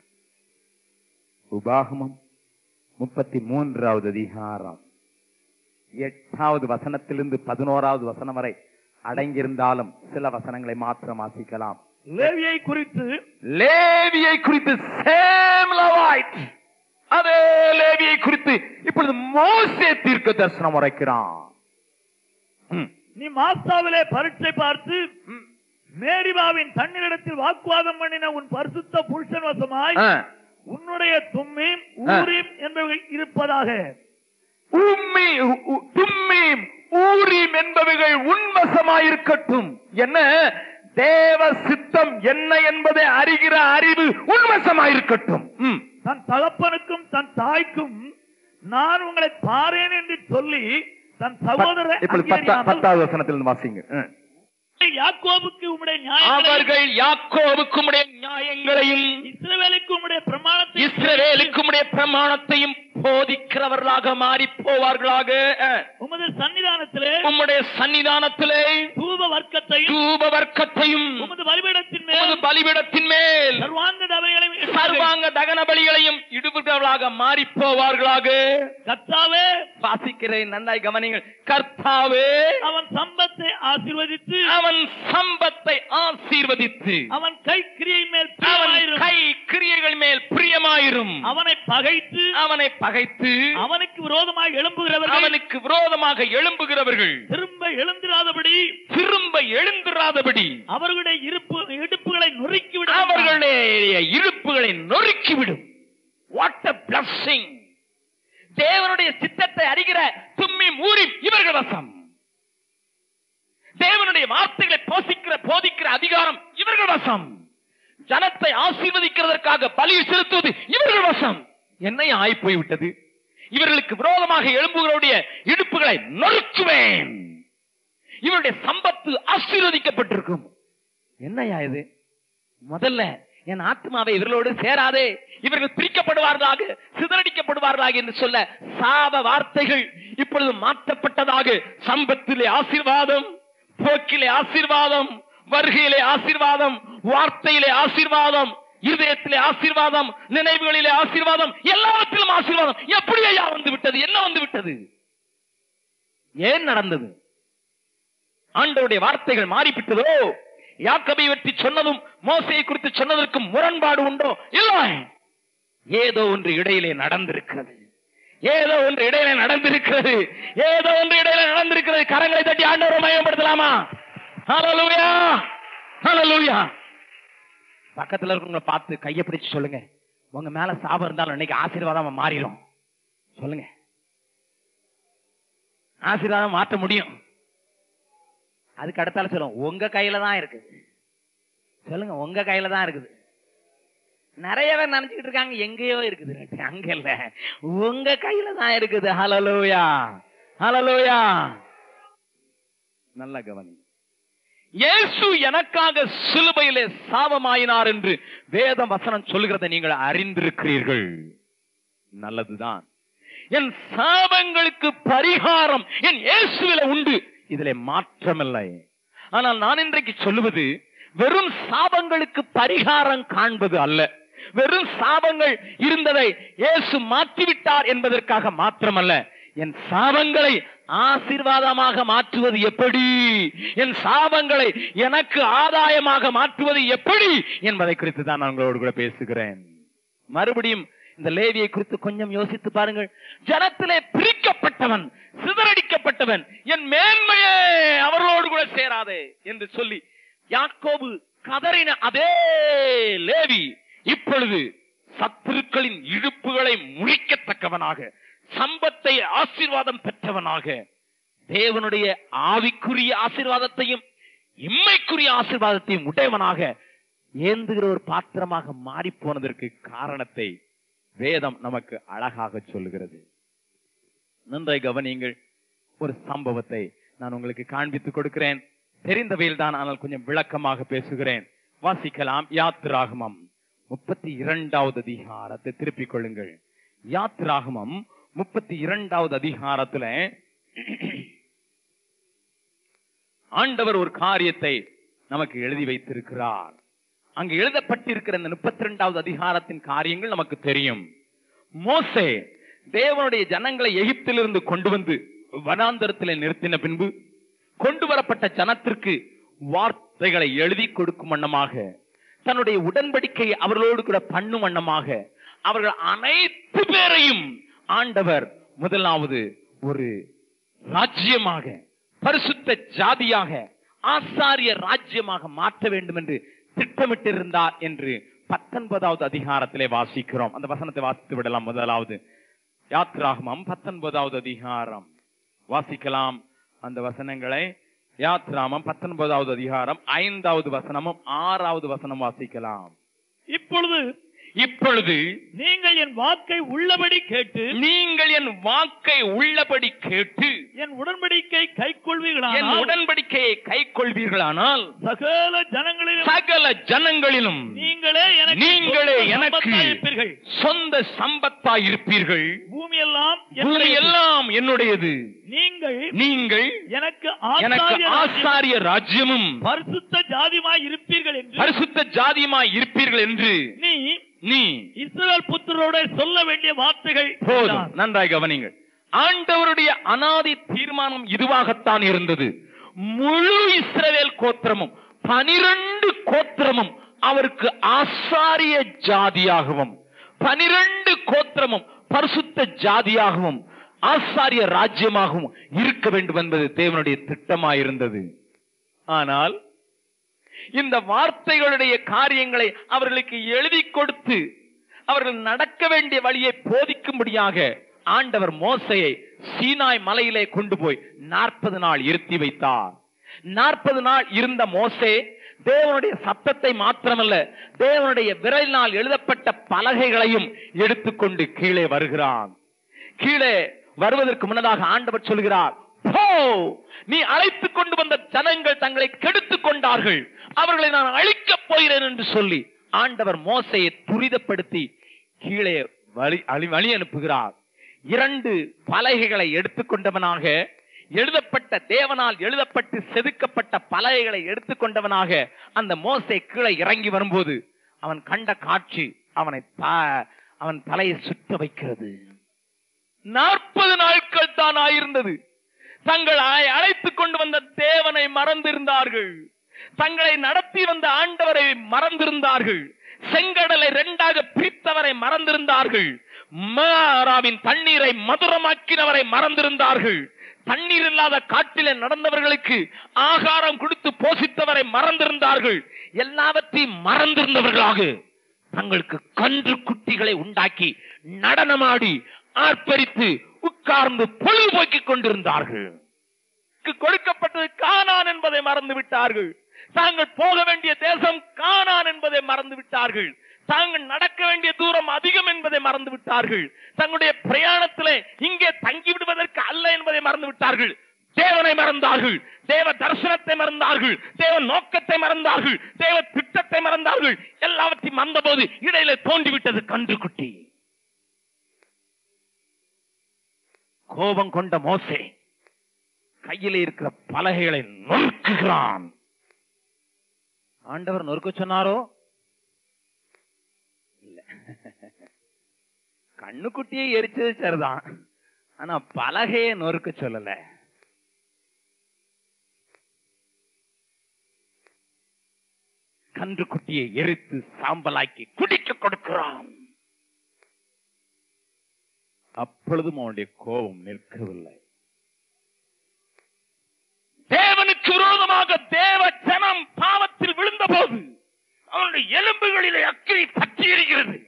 உபாகமம் முப்பத்தி மூன்றாவது அதிகாரம் எட்டாவது வசனத்திலிருந்து பதினோராவது வசனம் வரை அடங்கியிருந்தாலும் சில வசனங்களை மாத்திரம் வாசிக்கலாம் லேவியை குறித்து லேவியை குறித்து சேம் லவாய்ட் அதே லேவியை குறித்து இப்பொழுது மோசே தீர்க்க தரிசனம் உரைக்கிறான் ம், நீ மாஸ்தாவிலே பரீட்சை பார்த்து ம். மேரிபாவின் தண்ணீரிடத்தில் வாக்குவாதம் பண்ணின உன் பரிசுத்த புருஷன் வசமாய் ஆ. உன்னுடைய தும்மீம் ஆ. ஊரீம் என்பவை இருப்பதாக உம்மி உ- உ- தும்மீம் ஊரீம் என்பவைகள் உன்வசமாயிருக்கட்டும் என்ன தேவ சித்தம் என்ன என்பதை அறிகிற அறிவு உன்வசமாயிருக்கட்டும் ம். தன் தகப்பனுக்கும் தன் தாய்க்கும் நான் உங்களை பாரேன் என்று சொல்லி தன் சகோதரர் இப்பொழுது பத்தா- அங்கீகரியாமல் பத்தாவது வசனத்திலிருந்து வாசிங்க ம். யாக்கோபுக்கு உம்முடைய நியாயங்களையும் அவர்கள் யாக்கோவுக்கும் உடைய நியாயங்களையும் இஸ்ரவேலுக்கு உம்முடைய பிரமாணத்தை இஸ்ரவேலுக்கும் உடைய பிரமாணத்தையும் போதிக்கிறவர்களாக மாறி போவார்களாக அஹ், உமது சன்னிதானத்திலே உம்முடைய சன்னிதானத்திலே தூப வர்க்கத்தையும் தூப வர்க்கத்தையும் உமது பலிபீடத்தின் உமது மேல் பலிபீடத்தின் மேல் சர்வாங்க தவைகளையும் இடுவார்கள். சர்வாங்க தகன பலிகளையும் இடுபவர்களாக மாறி போவார்களாக கர்த்தாவே வாசிக்கிறேன் நன்றாய் கவனிங்கள் கர்த்தாவே அவன் சம்பத்தை ஆசீர்வதித்து அவன் சம்பத்தை ஆசீர்வதித்து அவன் கை கிரியை மேல் அவன் பிரியமாயிரும். கை கிரியைகள் மேல் பிரியமாயிரும் அவனை பகைத்து அவனை பகைத்து அவனுக்கு விரோதமாக எழும்புகிறவர்கள் அவனுக்கு விரோதமாக எழும்புகிறவர்கள் திரும்ப எழுந்திராதபடி திரும்ப எழுந்திராதபடி அவர்களுடைய இருப்பு இடுப்புகளை நொறுக்கிவிட அவர்களுடைய இருப்புகளை நொறுக்கிவிடும் வாட் a blessing தேவனுடைய சித்தத்தை அறிகிற தும்மி மூறி இவர்கள் வசம் தேவனுடைய வார்த்தைகளை போசிக்கிற போதிக்கிற அதிகாரம் இவர்கள் வசம் ஜனத்தை ஆசீர்வதிக்கிறதற்காக பலி செலுத்துவது இவர்கள் வசம் என்னை ஆய்ப்போய் விட்டது இவர்களுக்கு விரோதமாக எழும்புகளுடைய இடுப்புகளை நொறுக்குவேன் இவருடைய சம்பத்து ஆசீர்வதிக்கப்பட்டிருக்கும் என்னையா இது முதல்ல என் ஆத்மாவை இவர்களோடு சேராதே இவர்கள் பிரிக்கப்படுவார்களாக சிதறடிக்கப்படுவார்களாக என்று சொல்ல சாப வார்த்தைகள் இப்பொழுது மாற்றப்பட்டதாக சம்பத்திலே ஆசீர்வாதம் போக்கிலே ஆசீர்வாதம் வருகையிலே ஆசீர்வாதம் வார்த்தையிலே ஆசீர்வாதம் இருதயத்திலே ஆசீர்வாதம் நினைவுகளிலே ஆசீர்வாதம் எல்லாவற்றிலும் ஆசீர்வாதம் எப்படி ஐயா வந்து விட்டது என்ன வந்து விட்டது ஏன் நடந்தது ஆண்டவருடைய வார்த்தைகள் மாறிவிட்டதோ யாக்கபை பற்றி சொன்னதும் மோசையை குறித்து சொன்னதற்கும் முரண்பாடு உண்டோ இல்லை ஏதோ ஒன்று இடையிலே நடந்திருக்கிறது ஏதோ ஒன்று இடையிலே நடந்திருக்கிறது ஏதோ ஒன்று இடையிலே நடந்திருக்கிறது கரங்களை தட்டி ஆண்டவரை மயப்படுத்தலாமா ஹalleluya ஹalleluya பக்கத்துல இருக்கவங்க பார்த்து கையை பிடிச்சு சொல்லுங்க உங்க மேல சாபம் இருந்தாலும் இன்னைக்கு ஆசீர்வாதமா மாறிடும் சொல்லுங்க ஆசீர்வாதம் மாற்ற முடியும் அதுக்கு அடுத்தால சொல்லுவோம் உங்க கையில தான் இருக்குது சொல்லுங்க உங்க கையில தான் இருக்குது நிறைய பேர் நினைச்சுக்கிட்டு இருக்காங்க எங்கேயோ இருக்குது அங்க இல்ல உங்க கையில தான் இருக்குது ஹலலோயா ஹலலோயா நல்ல கவனி இயேசு எனக்காக சிலுவையிலே சாபமாயினார் என்று வேத வசனம் சொல்கிறதை நீங்கள் அறிந்திருக்கிறீர்கள் நல்லதுதான் என் சாபங்களுக்கு பரிகாரம் என் இயேசுவில உண்டு இதிலே மாற்றமில்லை ஆனால் நான் இன்றைக்கு சொல்லுவது வெறும் சாபங்களுக்கு பரிகாரம் காண்பது அல்ல வெறும் சாபங்கள் இருந்ததை இயேசு மாற்றிவிட்டார் என்பதற்காக மாத்திரமல்ல என் சாபங்களை ஆசீர்வாதமாக மாற்றுவது எப்படி என் சாபங்களை எனக்கு ஆதாயமாக மாற்றுவது எப்படி என்பதை குறித்து தான் நான் உங்களோடு கூட பேசுகிறேன் மறுபடியும் இந்த லேவியை குறித்து கொஞ்சம் யோசித்து பாருங்கள் ஜனத்திலே பிரிக்கப்பட்டவன் சிதறடிக்கப்பட்டவன் என் மேன்மையே அவர்களோடு கூட சேராதே என்று சொல்லி யாக்கோபு கதறின அதே லேவி இப்பொழுது சத்துருக்களின் இழுப்புகளை முறிக்கத்தக்கவனாக சம்பத்தை ஆசீர்வாதம் பெற்றவனாக தேவனுடைய ஆவிக்குரிய ஆசீர்வாதத்தையும் இம்மைக்குரிய ஆசீர்வாதத்தையும் உடையவனாக ஏந்துகிற ஒரு பாத்திரமாக மாறி போனதற்கு காரணத்தை வேதம் நமக்கு அழகாக சொல்லுகிறது நன்றாய் கவனியுங்கள் ஒரு சம்பவத்தை நான் உங்களுக்கு காண்பித்துக் கொடுக்கிறேன் தெரிந்தவையில் தான் ஆனால் கொஞ்சம் விளக்கமாக பேசுகிறேன் வாசிக்கலாம் யாத்ராகமம் முப்பத்தி இரண்டாவது அதிகாரத்தை திருப்பிக் கொள்ளுங்கள் யாத்ராகமம் முப்பத்தி இரண்டாவது அதிகாரத்துல ஆண்டவர் ஒரு காரியத்தை நமக்கு எழுதி வைத்திருக்கிறார் அங்கு எழுதப்பட்டிருக்கிற இந்த முப்பத்தி இரண்டாவது அதிகாரத்தின் காரியங்கள் நமக்கு தெரியும் மோசே தேவனுடைய ஜனங்களை எகிப்திலிருந்து கொண்டு வந்து வனாந்தரத்திலே நிறுத்தின பின்பு கொண்டு வரப்பட்ட ஜனத்திற்கு வார்த்தைகளை எழுதி கொடுக்கும் வண்ணமாக தன்னுடைய உடன்படிக்கையை அவர்களோடு கூட பண்ணும் வண்ணமாக அவர்கள் அனைத்து பேரையும் ஆண்டவர் முதலாவது ஒரு ராஜ்யமாக பரிசுத்த ஜாதியாக ஆசாரிய ராஜ்யமாக மாற்ற வேண்டும் என்று திட்டமிட்டிருந்தார் என்று பத்தொன்பதாவது அதிகாரத்திலே வாசிக்கிறோம் அந்த வசனத்தை வாசித்து விடலாம் முதலாவது யாத்ராகமம் பத்தொன்பதாவது அதிகாரம் வாசிக்கலாம் அந்த வசனங்களை யாத்ராமம் பத்தொன்பதாவது அதிகாரம் ஐந்தாவது வசனமும் ஆறாவது வசனம் வாசிக்கலாம் இப்பொழுது இப்பொழுது நீங்கள் என் வாக்கை உள்ளபடி கேட்டு நீங்கள் என் வாக்கை உள்ளபடி கேட்டு என் உடன்படிக்கை என் கைக்கொள்வீர்களானால் உடன்படிக்கையை கை கொள்வீர்களானால் சகல ஜனங்களிலும் சகல ஜனங்களிலும் நீங்களே எனக்கு நீங்களே சொந்த எனக்கு சம்பத்தாய் இருப்பீர்கள் சொந்த சம்பத்தாய் இருப்பீர்கள் பூமி எல்லாம் பூமி என்னுடையது. எல்லாம் என்னுடையது நீங்கள் நீங்கள் எனக்கு எனக்கு ஆசாரிய ராஜ்யம், ஆசாரிய ராஜ்யமும் பரிசுத்த ஜாதிமாய் இருப்பீர்கள் என்று பரிசுத்த ஜாதியுமாய் இருப்பீர்கள் என்று நீ நீ இஸ்ரவேல் புத்திரோட சொல்ல வேண்டிய வார்த்தைகள் போதும் இதுதான். நன்றாய் கவனிங்கள் ஆண்டவருடைய அனாதி தீர்மானம் இதுவாகத்தான் இருந்தது முழு இஸ்ரவேல் கோத்திரமும் பனிரெண்டு கோத்திரமும் அவருக்கு ஆசாரிய ஜாதியாகவும் பனிரெண்டு கோத்திரமும் பரிசுத்த ஜாதியாகவும் ஆசாரிய ராஜ்யமாகவும் இருக்க வேண்டும் என்பது தேவனுடைய திட்டமாயிருந்தது ஆனால் இந்த வார்த்தைகளுடைய காரியங்களை அவர்களுக்கு எழுதி கொடுத்து அவர்கள் நடக்க வேண்டிய வழியை போதிக்கும்படியாக ஆண்டவர் மோசையை சீனாய் மலையிலே கொண்டு போய் நாற்பது நாள் இருத்தி வைத்தார் நாற்பது நாள் இருந்த மோசே தேவனுடைய சத்தத்தை மாத்திரமல்ல தேவனுடைய விரலினால் எழுதப்பட்ட பலகைகளையும் எடுத்துக்கொண்டு கீழே வருகிறான் கீழே வருவதற்கு முன்னதாக ஆண்டவர் சொல்கிறார் போ நீ அழைத்துக் கொண்டு வந்த ஜனங்கள் தங்களை கெடுத்துக் கொண்டார்கள் அவர்களை நான் அழிக்கப் போகிறேன் என்று சொல்லி ஆண்டவர் மோசையை துரிதப்படுத்தி கீழே வழி அழி- வழி அனுப்புகிறார் இரண்டு பலகைகளை எடுத்துக்கொண்டவனாக எழுதப்பட்ட தேவனால் எழுதப்பட்டு செதுக்கப்பட்ட பலகைகளை எடுத்துக்கொண்டவனாக அந்த மோசை கீழே இறங்கி வரும்போது அவன் கண்ட காட்சி அவனை த- அவன் தலையை சுத்த வைக்கிறது நாற்பது நாட்கள் தான் ஆயிருந்தது தங்கள் அழை- அழைத்துக் கொண்டு வந்த தேவனை மறந்திருந்தார்கள் தங்களை நடத்தி வந்த ஆண்டவரை மறந்திருந்தார்கள் செங்கடலை இரண்டாக பிரித்தவரை மறந்திருந்தார்கள் மாராவின் தண்ணீரை மதுரமாக்கினவரை மறந்திருந்தார்கள் தண்ணீர் இல்லாத காட்டிலே நடந்தவர்களுக்கு ஆகாரம் கொடுத்து போஷித்தவரை மறந்திருந்தார்கள் எல்லாவற்றையும் மறந்திருந்தவர்களாக தங்களுக்கு கன்று குட்டிகளை உண்டாக்கி நடனமாடி ஆர்ப்பரித்து உட்கார்ந்து பொழுதுபோக்கிக் கொண்டிருந்தார்கள் கொடுக்கப்பட்டது கானான் என்பதை மறந்து விட்டார்கள் தாங்கள் போக வேண்டிய தேசம் கானான் என்பதை மறந்து விட்டார்கள் தாங்கள் நடக்க வேண்டிய தூரம் அதிகம் என்பதை மறந்து விட்டார்கள் தங்களுடைய பிரயாணத்திலே இங்கே தங்கி விடுவதற்கு அல்ல என்பதை மறந்து விட்டார்கள் தேவனை மறந்தார்கள் தேவ தரிசனத்தை மறந்தார்கள் தேவ நோக்கத்தை மறந்தார்கள் தேவ திட்டத்தை மறந்தார்கள் எல்லாவற்றையும் மறந்தபோது இடையில தோண்டிவிட்டது கன்றுக்குட்டி கோபம் கொண்ட மோசே கையிலே இருக்கிற பலகைகளை நொறுக்குகிறான் ஆண்டவர் நொறுக்க சொன்னாரோ இல்ல கண்ணுக்குட்டியை எரிச்சது சரிதான் ஆனா பலகையை நொறுக்க சொல்லல கன்றுக்குட்டியை எரித்து சாம்பலாக்கி குடிக்க கொடுக்கிறான் அப்பொழுதும் அவனுடைய கோபம் நிற்கவில்லை தேவனுக்கு விரோதமாக தேவ ஜனம் பாவத்தில் விழுந்த போது அவனுடைய எலும்புகளிலே அக்கினி பற்றி எரிகிறது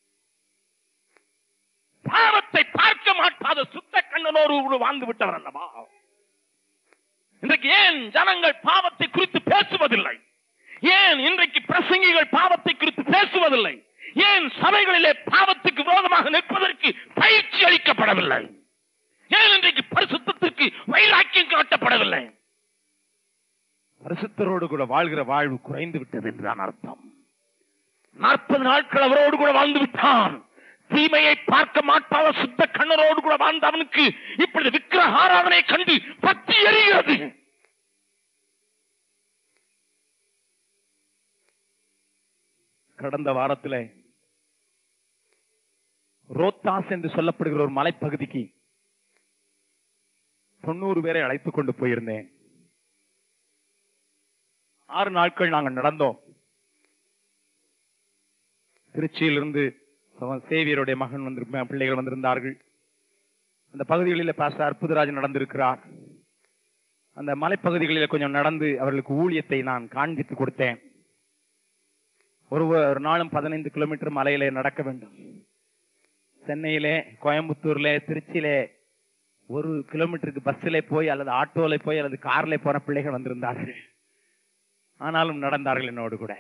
பாவத்தை பார்க்க மாட்டாத சுத்த கண்ணனோடு வாழ்ந்து விட்டவர் அல்லவா இன்றைக்கு ஏன் ஜனங்கள் பாவத்தை குறித்து பேசுவதில்லை ஏன் இன்றைக்கு பிரசங்கிகள் பாவத்தை குறித்து பேசுவதில்லை ஏன் சபைகளிலே பாவத்துக்கு விரோதமாக நிற்பதற்கு பயிற்சி அளிக்கப்படவில்லை ஏன் இன்றைக்கு பரிசுத்தத்திற்கு வைராக்கியம் காட்டப்படவில்லை பரிசுத்தரோடு கூட வாழ்கிற வாழ்வு குறைந்து விட்டது என்றுதான் அர்த்தம் நாற்பது நாட்கள் அவரோடு கூட வாழ்ந்து விட்டான் தீமையை பார்க்க மாட்டாத சுத்த கண்ணரோடு கூட வாழ்ந்த அவனுக்கு இப்பொழுது விக்கிரக ஆராதனை கண்டு பத்தி எரிகிறது கடந்த வாரத்திலே ரோத்தாஸ் என்று சொல்லப்படுகிற ஒரு மலைப்பகுதிக்கு தொண்ணூறு பேரை அழைத்துக் கொண்டு போயிருந்தேன் ஆறு நாட்கள் நாங்கள் நடந்தோம் திருச்சியிலிருந்து சகோதரன் சேவியருடைய மகன் வந்து பிள்ளைகள் வந்திருந்தார்கள் அந்த பகுதிகளில் பாஸ்டர் அற்புதராஜ் நடந்திருக்கிறார் அந்த மலைப்பகுதிகளில் கொஞ்சம் நடந்து அவர்களுக்கு ஊழியத்தை நான் காண்பித்து கொடுத்தேன் ஒரு ஒரு நாளும் பதினைந்து கிலோமீட்டர் மலையிலே நடக்க வேண்டும் சென்னையிலே கோயம்புத்தூர்ல திருச்சியிலே ஒரு கிலோமீட்டருக்கு பஸ்ஸிலே போய் அல்லது ஆட்டோல போய் அல்லது கார்ல போன பிள்ளைகள் வந்திருந்தார்கள் ஆனாலும் நடந்தார்கள் என்னோடு கூட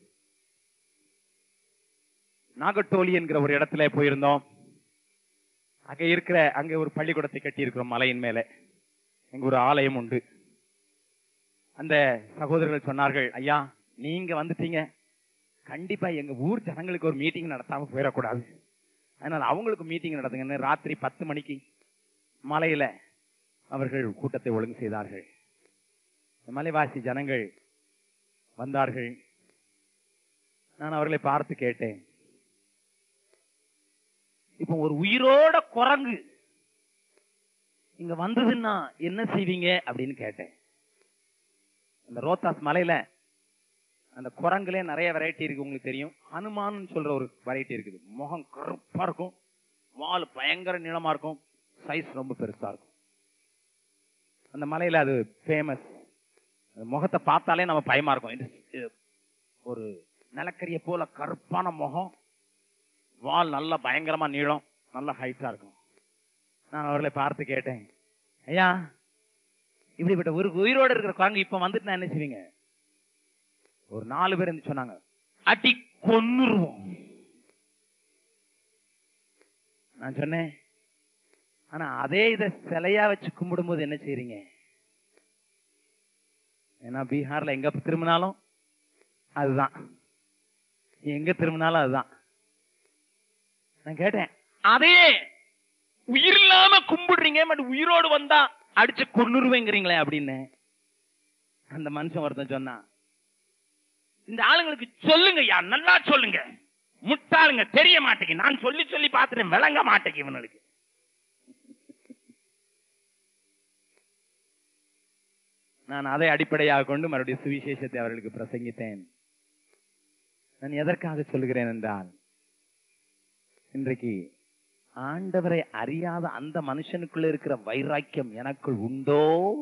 நாகட்டோலி என்கிற ஒரு இடத்துல போயிருந்தோம் அங்க இருக்கிற அங்க ஒரு பள்ளிக்கூடத்தை கட்டி இருக்கிறோம் மலையின் மேலே அங்க ஒரு ஆலயம் உண்டு அந்த சகோதரர்கள் சொன்னார்கள் ஐயா நீங்க வந்துட்டீங்க கண்டிப்பா எங்க ஊர் ஜனங்களுக்கு ஒரு மீட்டிங் நடத்தாம போயிடக்கூடாது அதனால அவங்களுக்கு மீட்டிங் நடத்துங்கன்னு ராத்திரி பத்து மணிக்கு மலையில அவர்கள் கூட்டத்தை ஒழுங்கு செய்தார்கள் இந்த மலைவாசி ஜனங்கள் வந்தார்கள் நான் அவர்களை பார்த்து கேட்டேன் இப்போ ஒரு உயிரோட குரங்கு இங்க வந்ததுன்னா என்ன செய்வீங்க அப்படின்னு கேட்டேன் அந்த ரோத்தாஸ் மலையில அந்த குரங்குலே நிறைய வெரைட்டி இருக்கு உங்களுக்கு தெரியும் ஹனுமான் சொல்ற ஒரு வெரைட்டி இருக்குது முகம் கருப்பா இருக்கும் வால் பயங்கர நீளமா இருக்கும் சைஸ் ரொம்ப பெருசா இருக்கும் அந்த மலையில அது ஃபேமஸ் முகத்தை பார்த்தாலே நம்ம பயமா இருக்கும் இது- இது ஒரு நிலக்கரிய போல கருப்பான முகம் வால் நல்லா பயங்கரமா நீளம் நல்ல ஹைட்டா இருக்கும் நான் அவர்களை பார்த்து கேட்டேன் ஐயா இப்படிப்பட்ட ஒரு உயிரோட இருக்கிற குரங்கு இப்ப வந்துட்டு நான் என்ன செய்வீங்க ஒரு நாலு பேர் இருந்து சொன்னாங்க அடி கொன்னுருவோம் நான் சொன்னேன் ஆனா அதே இத சிலையா வச்சு கும்பிடும்போது என்ன செய்றீங்க ஏன்னா பீகார்ல எங்க திரும்பினாலும் அதுதான் எங்க திரும்பினாலும் அதுதான் நான் கேட்டேன் அதே உயிர் இல்லாம கும்பிடுறீங்க பட் உயிரோடு வந்தா அடிச்சு கொன்னுருவேங்கிறீங்களே அப்படின்னு அந்த மனுஷன் ஒருத்தன் சொன்னான் இந்த ஆளுங்களுக்கு சொல்லுங்க யா நல்லா சொல்லுங்க முட்டாளுங்க தெரிய மாட்டேங்க நான் சொல்லி சொல்லி பார்த்துட்டேன் விளங்க மாட்டேங்க இவனுக்கு நான் அதை அடிப்படையாக கொண்டு மறுபடியும் சுவிசேஷத்தை அவர்களுக்கு பிரசங்கித்தேன் நான் எதற்காக சொல்கிறேன் என்றால் இன்றைக்கு ஆண்டவரை அறியாத அந்த மனுஷனுக்குள்ள இருக்கிற வைராக்கியம் எனக்குள் உண்டோ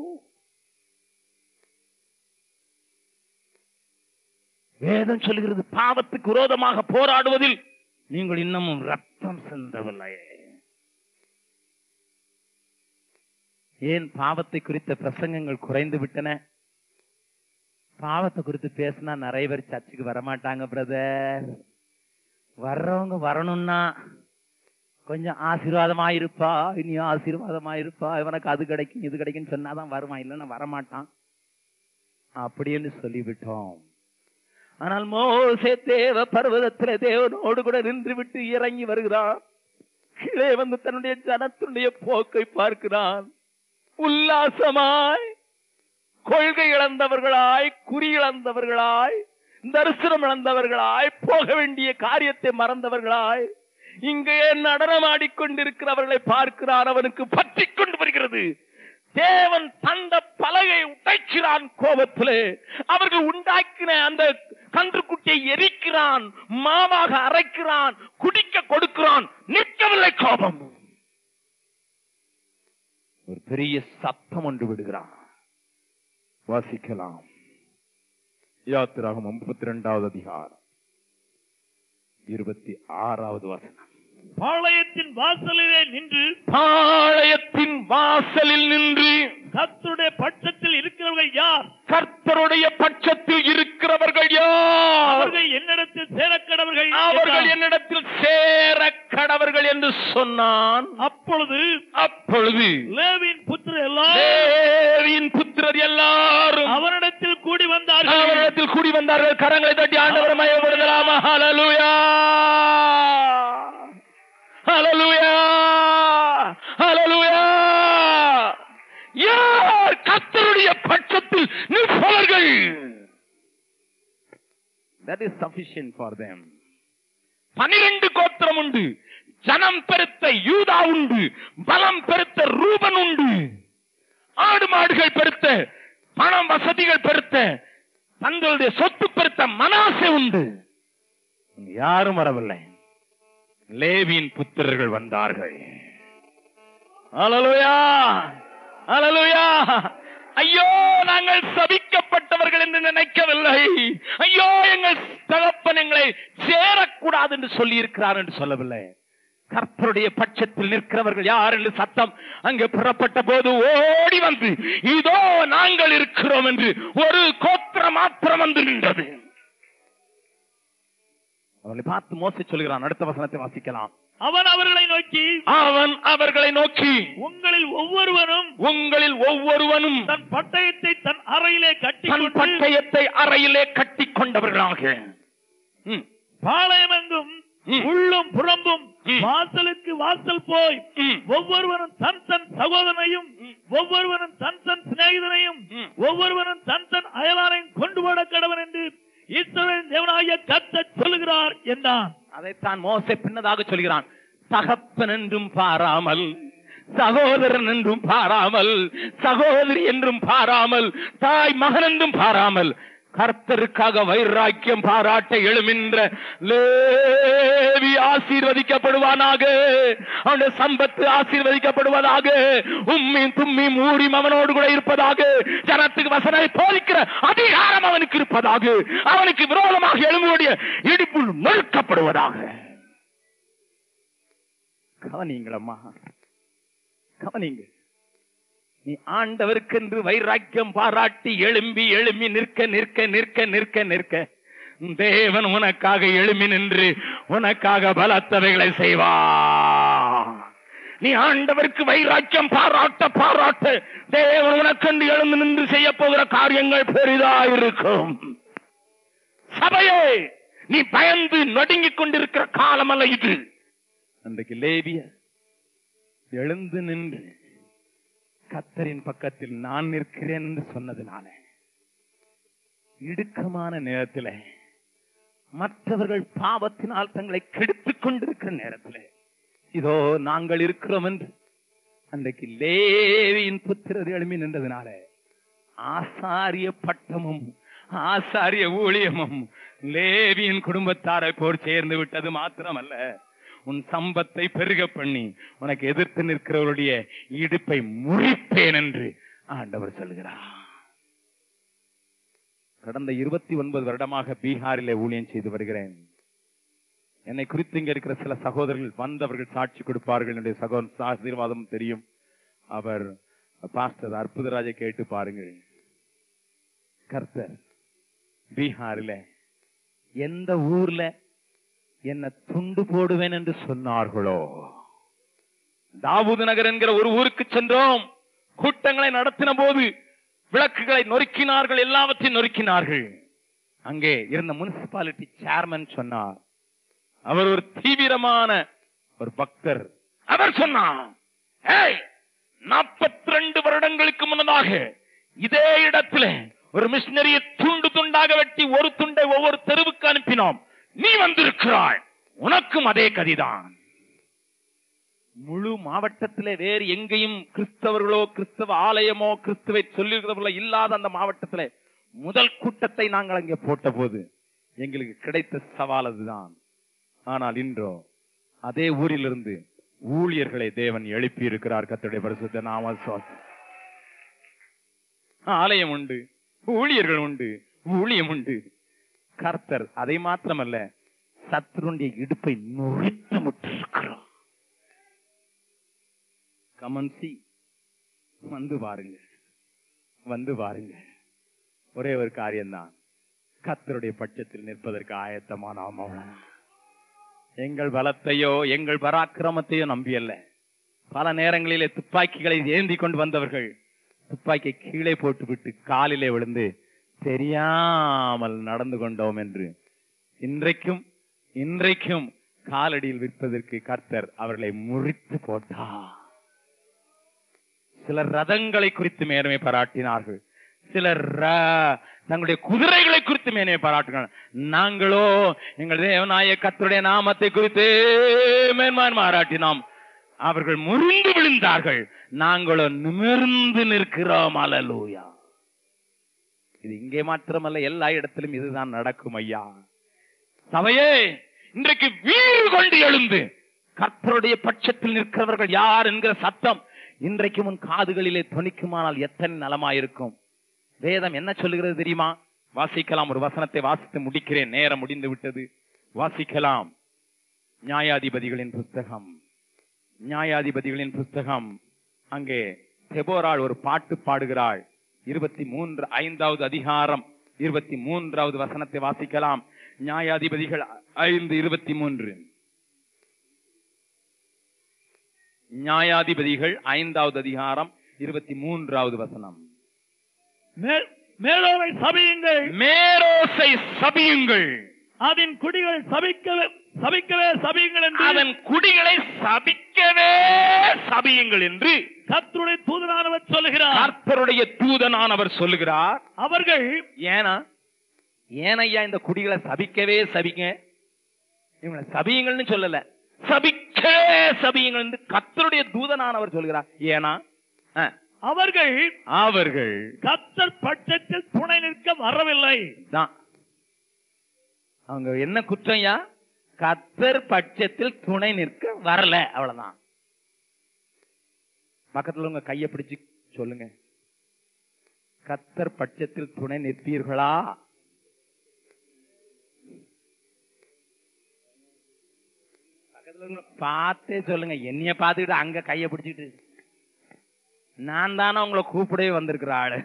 வேதம் சொல்லுகிறது பாவத்துக்கு விரோதமாக போராடுவதில் நீங்கள் இன்னமும் ரத்தம் சிந்தவில்லையே ஏன் பாவத்தை குறித்த பிரசங்கங்கள் குறைந்து விட்டன பாவத்தை குறித்து பேசினா நிறைய பேர் சர்ச்சுக்கு வரமாட்டாங்க பிரதர் வர்றவங்க வரணும்னா கொஞ்சம் ஆசீர்வாதமா இருப்பா இனி ஆசீர்வாதமா இருப்பா இவனுக்கு அது கிடைக்கும் இது கிடைக்கும் சொன்னாதான் வருவான் இல்லைன்னா வரமாட்டான் அப்படின்னு சொல்லிவிட்டோம் ஆனால் மோசே தேவ பர்வதத்திலே தேவனோடு கூட நின்று விட்டு இறங்கி வருகிறான் கீழே வந்து தன்னுடைய ஜனத்தினுடைய போக்கை பார்க்கிறான் உல்லாசமாய் கொள்கை இழந்தவர்களாய் குறி இழந்தவர்களாய் தரிசனம் இழந்தவர்களாய் போக வேண்டிய காரியத்தை மறந்தவர்களாய் இங்கே நடனமாடிக்கொண்டிருக்கிறவர்களை பார்க்கிறான் அவனுக்கு பற்றி கொண்டு வருகிறது தேவன் தந்த பலகை உடைக்கிறான் கோபத்திலே அவர்கள் உண்டாக்கின அந்த கன்றுக்குட்டியை எரிக்கிறான் மாவாக அரைக்கிறான் குடிக்க கொடுக்கிறான் நிற்கவில்லை கோபம் ஒரு பெரிய சத்தம் ஒன்று விடுகிறான் வாசிக்கலாம் யாத்திராகம் முப்பத்தி ரெண்டாவது அதிகாரம் இருபத்தி ஆறாவது வசனம் பாளையத்தின் வாசலிலே நின்று பாளையத்தின் வாசலில் நின்று கர்த்தருடைய பட்சத்தில் இருக்கிறவர்கள் யார் கர்த்தருடைய பட்சத்தில் இருக்கிறவர்கள் யார் அவர்கள் என்னிடத்தில் சேரக்கடவர்கள் அவர்கள் என்றார். என்னிடத்தில் சேர கடவர்கள் என்று சொன்னான் அப்பொழுது அப்பொழுது லேவியின் புத்திர எல்லாம் லேவியின் புத்திரர் எல்லாரும் அவனிடத்தில் கூடி வந்தார்கள் அவரிடத்தில் கூடி வந்தார்கள் கரங்களை தட்டி ஆண்டவர் மயப்படுதலாமா ஹalleluya ஹalleluya ஹalleluya யார் கர்த்தருடைய பட்சத்தில் நிற்பவர்கள் that is sufficient for them பனிரெண்டு கோத்திரம் உண்டு ஜனம் பெருத்த யூதா உண்டு பலம் பெருத்த ரூபன் உண்டு ஆடு மாடுகள் பெருத்த பணம் வசதிகள் பெருத்த தங்களுடைய சொத்து பெருத்த மனாசை உண்டு யாரும் வரவில்லை லேவியின் புத்திரர்கள் வந்தார்கள் அலலுயா அலலுயா ஐயோ நாங்கள் சபிக்கப்பட்டவர்கள் என்று நினைக்கவில்லை ஐயோ எங்கள் தகப்பன் எங்களை சேரக்கூடாது என்று சொல்லி இருக்கிறார் என்று சொல்லவில்லை கர்த்தருடைய பட்சத்தில் நிற்கிறவர்கள் யார் என்று சத்தம் அங்கே புறப்பட்ட போது ஓடி வந்து இதோ நாங்கள் இருக்கிறோம் என்று ஒரு கோத்திரம் மாத்திரம் வந்து நின்றது அவனை பார்த்து மோசி சொல்கிறான் அடுத்த வசனத்தை வாசிக்கலாம் அவன் அவர்களை நோக்கி அவன் அவர்களை நோக்கி உங்களில் ஒவ்வொருவரும் உங்களில் ஒவ்வொருவனும் தன் பட்டயத்தை தன் அறையிலே தன் கட்டி பட்டயத்தை அறையிலே கட்டி கொண்டவர்களாக ம், பாளையமெங்கும் ம். உள்ளும் புறம்பும் ம். வாசலுக்கு வாசல் போய் ம். ஒவ்வொருவனும் தன் தன் சகோதரனையும் ஒவ்வொருவனும் தன் தன் சிநேகிதனையும் ம். ஒவ்வொருவனும் தன் தன் அயலாரையும் கொண்டு போட கடவன் என்று ஈஸ்வரன் தேவனாகிய கர்த்தர் சொல்லுகிறார் என்றான் அதைத்தான் மோசே பின்னதாக சொல்கிறான் தகப்பன் என்றும் பாராமல் சகோதரன் என்றும் பாராமல் சகோதரி என்றும் பாராமல் தாய் மகன் என்றும் பாராமல் கர்த்தருக்காக வைராக்கியம் பாராட்ட எழுமின்ற லேவி ஆசீர்வதிக்கப்படுவானாக அவனுடைய சம்பத்து ஆசீர்வதிக்கப்படுவதாக உம்மி தும்மி மூடி அவனோடு கூட இருப்பதாக ஜனத்துக்கு வசனை போதிக்கிற அதிகாரம் அவனுக்கு இருப்பதாக அவனுக்கு விரோதமாக எழும்புடைய இடிப்புள் நொறுக்கப்படுவதாக கவனிங்களம்மா கவனிங்க நீ ஆண்டவருக்கென்று வைராக்கியம் பாராட்டி எழும்பி எழும்பி நிற்க நிற்க நிற்க நிற்க நிற்க தேவன் உனக்காக எழும்பி நின்று உனக்காக பலத்தவைகளை செய்வா நீ ஆண்டவருக்கு வைராக்கியம் பாராட்ட பாராட்ட தேவன் உனக்கென்று எழுந்து நின்று செய்ய போகிற காரியங்கள் பெரிதாயிருக்கும் சபையே நீ பயந்து நடுங்கிக் கொண்டிருக்கிற காலம் அல்ல இது அன்றைக்கு லேவிய எழுந்து நின்று கத்தரின் பக்கத்தில் நான் நிற்கிறேன் என்று சொன்னதுனால இடுக்கமான நேரத்தில் மற்றவர்கள் பாவத்தினால் தங்களை கெடுத்துக் கொண்டிருக்கிற நேரத்தில் இதோ நாங்கள் இருக்கிறோம் என்று அன்றைக்கு லேவியின் புத்திரர் எழுமி நின்றதுனால ஆசாரிய பட்டமும் ஆசாரிய ஊழியமும் லேவியின் குடும்பத்தாரை போர் சேர்ந்து விட்டது மாத்திரமல்ல உன் சம்பத்தை பெருக பண்ணி உனக்கு எதிர்த்து நிற்கிறவருடைய இடுப்பை முறிப்பேன் என்று ஆண்டவர் சொல்கிறார் கடந்த இருபத்தி ஒன்பது வருடமாக பீகாரிலே ஊழியம் செய்து வருகிறேன் என்னை குறித்து இங்க இருக்கிற சில சகோதரர்கள் வந்தவர்கள் சாட்சி கொடுப்பார்கள் என்னுடைய சகோதர ஆசீர்வாதம் தெரியும் அவர் பாஸ்டர் அற்புதராஜை கேட்டு பாருங்கள் கர்த்தர் பீகாரில எந்த ஊர்ல என்ன துண்டு போடுவேன் என்று சொன்னார்களோ தாவூது நகர் என்கிற ஒரு ஊருக்கு சென்றோம் கூட்டங்களை நடத்தின போது விளக்குகளை நொறுக்கினார்கள் எல்லாவற்றையும் நொறுக்கினார்கள் அங்கே இருந்த முனிசிபாலிட்டி சேர்மன் சொன்னார் அவர் ஒரு தீவிரமான ஒரு பக்தர் அவர் சொன்னார் "ஏய், 42 வருடங்களுக்கு முன்னதாக இதே இடத்துல ஒரு மிஷினரியை துண்டு துண்டாக வெட்டி ஒரு துண்டை ஒவ்வொரு தெருவுக்கு அனுப்பினோம் நீ வந்திருக்கிறாய் உனக்கும் அதே கதிதான் முழு மாவட்டத்திலே வேறு எங்கேயும் கிறிஸ்தவர்களோ கிறிஸ்தவ ஆலயமோ கிறிஸ்துவை சொல்லுகிறவர்களோ இல்லாத அந்த மாவட்டத்திலே முதல் கூட்டத்தை நாங்கள் அங்கே போட்ட போது எங்களுக்கு கிடைத்த சவால் அதுதான் ஆனால் இன்றோ அதே ஊரிலிருந்து ஊழியர்களை தேவன் எழுப்பி இருக்கிறார் கத்துடைய பரிசுத்த நாம சுவாசம் ஆலயம் உண்டு ஊழியர்கள் உண்டு ஊழியம் உண்டு கர்த்தர் அதை மாத்திரமல்ல சத்துருடைய இடுப்பை நொறித்து முட்டிருக்கிறோம் கமன்சி வந்து பாருங்க வந்து பாருங்க ஒரே ஒரு காரியம்தான் கர்த்தருடைய பட்சத்தில் நிற்பதற்கு ஆயத்தமான ஆமாம் எங்கள் பலத்தையோ எங்கள் பராக்கிரமத்தையோ நம்பியல்ல பல நேரங்களிலே துப்பாக்கிகளை ஏந்தி கொண்டு வந்தவர்கள் துப்பாக்கி கீழே போட்டுவிட்டு காலிலே விழுந்து தெரியாமல் நடந்து கொண்டோம் என்று இன்றைக்கும் இன்றைக்கும் காலடியில் விற்பதற்கு கர்த்தர் அவர்களை முறித்து போட்டார் சிலர் ரதங்களை குறித்து மேன்மை பாராட்டினார்கள் சிலர் ர- தங்களுடைய குதிரைகளை குறித்து மேன்மை பாராட்டுகிறார்கள் நாங்களோ எங்கள் தேவநாய கர்த்தருடைய நாமத்தை குறித்து மேன்மான் பாராட்டினோம் அவர்கள் முறிந்து விழுந்தார்கள் நாங்களோ நிமிர்ந்து நிற்கிறோம் அலலூயா இது இங்கே மாத்திரமல்ல எல்லா இடத்திலும் இதுதான் நடக்கும் ஐயா சபையே இன்றைக்கு வீறு கொண்டு எழுந்து கர்த்தருடைய பட்சத்தில் நிற்கிறவர்கள் யார் என்கிற சத்தம் இன்றைக்கு உன் காதுகளிலே தொனிக்குமானால் எத்தனை நலமாயிருக்கும் வேதம் என்ன சொல்லுகிறது தெரியுமா வாசிக்கலாம் ஒரு வசனத்தை வாசித்து முடிக்கிறேன் நேரம் முடிந்து விட்டது வாசிக்கலாம் நியாயாதிபதிகளின் புஸ்தகம் நியாயாதிபதிகளின் புஸ்தகம் அங்கே தெபோராள் ஒரு பாட்டு பாடுகிறாள் இருபத்தி மூன்று ஐந்தாவது அதிகாரம் இருபத்தி மூன்றாவது வசனத்தை வாசிக்கலாம் நியாயாதிபதிகள் ஐந்து இருபத்தி மூன்று நியாயாதிபதிகள் ஐந்தாவது அதிகாரம் இருபத்தி மூன்றாவது வசனம் மே- மேலோவை சபியுங்கள் மேரோசை சபியுங்கள் அதன் குடிகள் சபிக்கவே சபிக்கவே சபியுங்கள் என்று அதன் குடிகளை சபிக்கவே சபியுங்கள் என்று கர்த்தருடைய தூதனானவர் சொல்லுகிறார் கர்த்தருடைய தூதனானவர் சொல்லுகிறார் அவர்கள் ஏனா ஏனையா இந்த குடிகளை சபிக்கவே சபிங்க இவங்களை சபியுங்கள்னு சொல்லல சபிக்கவே சபியுங்கள் என்று கர்த்தருடைய தூதனானவர் சொல்லுகிறார் ஏனா அஹ், அவர்கள் அவர்கள் கர்த்தர் பட்சத்தில் துணை நிற்க வரவில்லை தான் அவங்க என்ன குற்றம்யா கத்தர் பட்சத்தில் துணை நிற்க வரல அவ்வளவுதான் பக்கத்துல உங்க கைய பிடிச்சு சொல்லுங்க கத்தர் பட்சத்தில் துணை நிற்பீர்களா பக்கத்துல உங்க பார்த்தே சொல்லுங்க என்னைய பார்த்துக்கிட்டு அங்க கைய பிடிச்சிட்டு நான் தானே உங்களை கூப்பிடவே வந்திருக்கிற ஆளு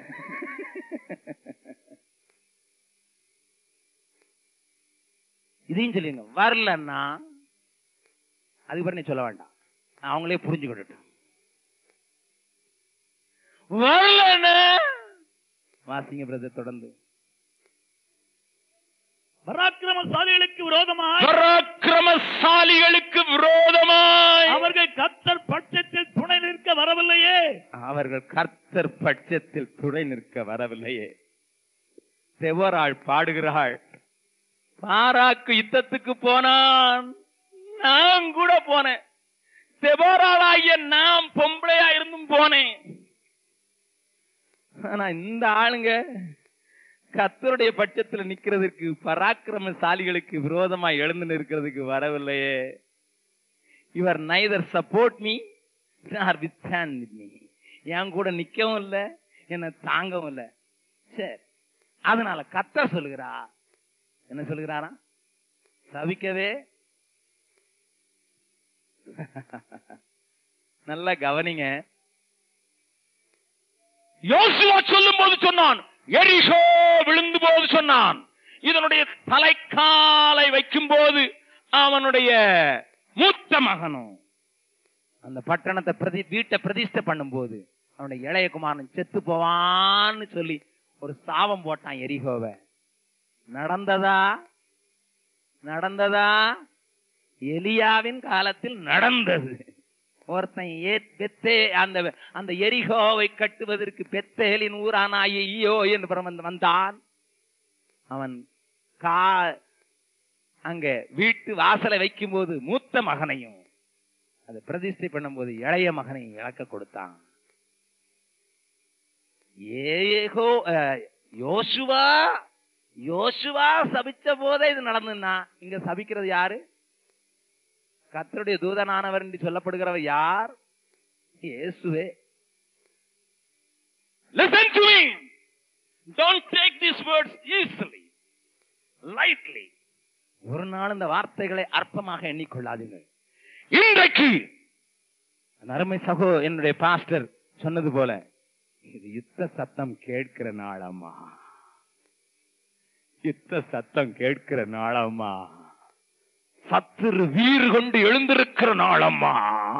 இதையும் சொல்லுங்க வரலன்னா அதுக்கு பிறகு நீ சொல்ல வேண்டாம் அவங்களே புரிஞ்சுக்கிட்டட்டும் வரலன்னா வாசிங்க பிரதர் தொடர்ந்து பராக்கிரமசாலிகளுக்கு விரோதமாய் பராக்கிரமசாலிகளுக்கு விரோதமாய் அவர்கள் கர்த்தர் பட்சத்தில் துணை நிற்க வரவில்லையே அவர்கள் கர்த்தர் பட்சத்தில் துணை நிற்க வரவில்லையே செவராள் பாடுகிறாள் பாராக்கு யுத்தத்துக்கு போனான் நான் கூட போனேன் செவராளாகிய நான் பொம்பளையா இருந்தும் போனேன் ஆனா இந்த ஆளுங்க கத்தருடைய பட்சத்துல நிக்கிறதுக்கு பராக்கிரமசாலிகளுக்கு விரோதமா எழுந்து நிற்கிறதுக்கு வரவில்லையே இவர் நைதர் சப்போர்ட் மீ நார் வித்தான் மீ என் கூட நிக்கவும் இல்ல என்ன தாங்கவும் இல்ல சரி அதனால கத்தர் சொல்லுகிறா என்ன சொல்லுகிறாரா சபிக்கவே நல்லா கவனிங்க யோசுவா சொல்லும் போது சொன்னான் எரிசோ விழுந்து போது சொன்னான் இதனுடைய தலைக்காலை வைக்கும் போது அவனுடைய மூத்த மகனும் அந்த பட்டணத்தை பிரதி வீட்டை பிரதிஷ்டை பண்ணும்போது அவனுடைய இளைய குமாரன் செத்து போவான்னு சொல்லி ஒரு சாபம் போட்டான் எரிகோவை நடந்ததா நடந்ததா எலியாவின் காலத்தில் நடந்தது ஒருத்தன் ஏ பெத்தே அந்த அந்த எரிகோவை கட்டுவதற்கு பெத்தேலின் ஊரானாய ஈயோ என்று பிறகு வந்து வந்தான் அவன் கா அங்க வீட்டு வாசலை வைக்கும்போது மூத்த மகனையும் அதை பிரதிஷ்டை பண்ணும்போது இளைய மகனையும் இழக்க கொடுத்தான் ஏகோ அஹ், யோசுவா யோசுவா சபிச்ச போதே இது நடந்துன்னா இங்க சபிக்கிறது யாரு கர்த்தருடைய தூதனானவர் என்று சொல்லப்படுகிறவர் யார் இயேசுவே Listen to me. Don't take these words easily, lightly. ஒரு நாள் இந்த வார்த்தைகளை அற்பமாக எண்ணிக்கொள்ளாதீர்கள் இன்றைக்கு அந்த அருமை சகோ என்னுடைய பாஸ்டர் சொன்னது போல இது யுத்த சத்தம் கேட்கிற நாளம்மா யுத்த சத்தம் கேட்கிற நாளம்மா சத்துரு வீறு கொண்டு எழுந்திருக்கிற நாளம்மா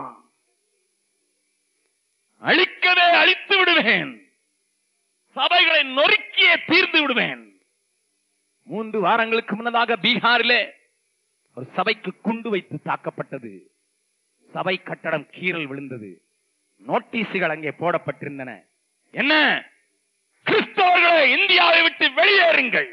அழிக்கவே அழித்து விடுவேன் சபைகளை நொறுக்கியே தீர்ந்து விடுவேன் மூன்று வாரங்களுக்கு முன்னதாக பீகாரிலே ஒரு சபைக்கு குண்டு வைத்து தாக்கப்பட்டது சபை கட்டடம் கீறல் விழுந்தது நோட்டீஸுகள் அங்கே போடப்பட்டிருந்தன என்ன கிறிஸ்தவர்களை இந்தியாவை விட்டு வெளியேறுங்கள்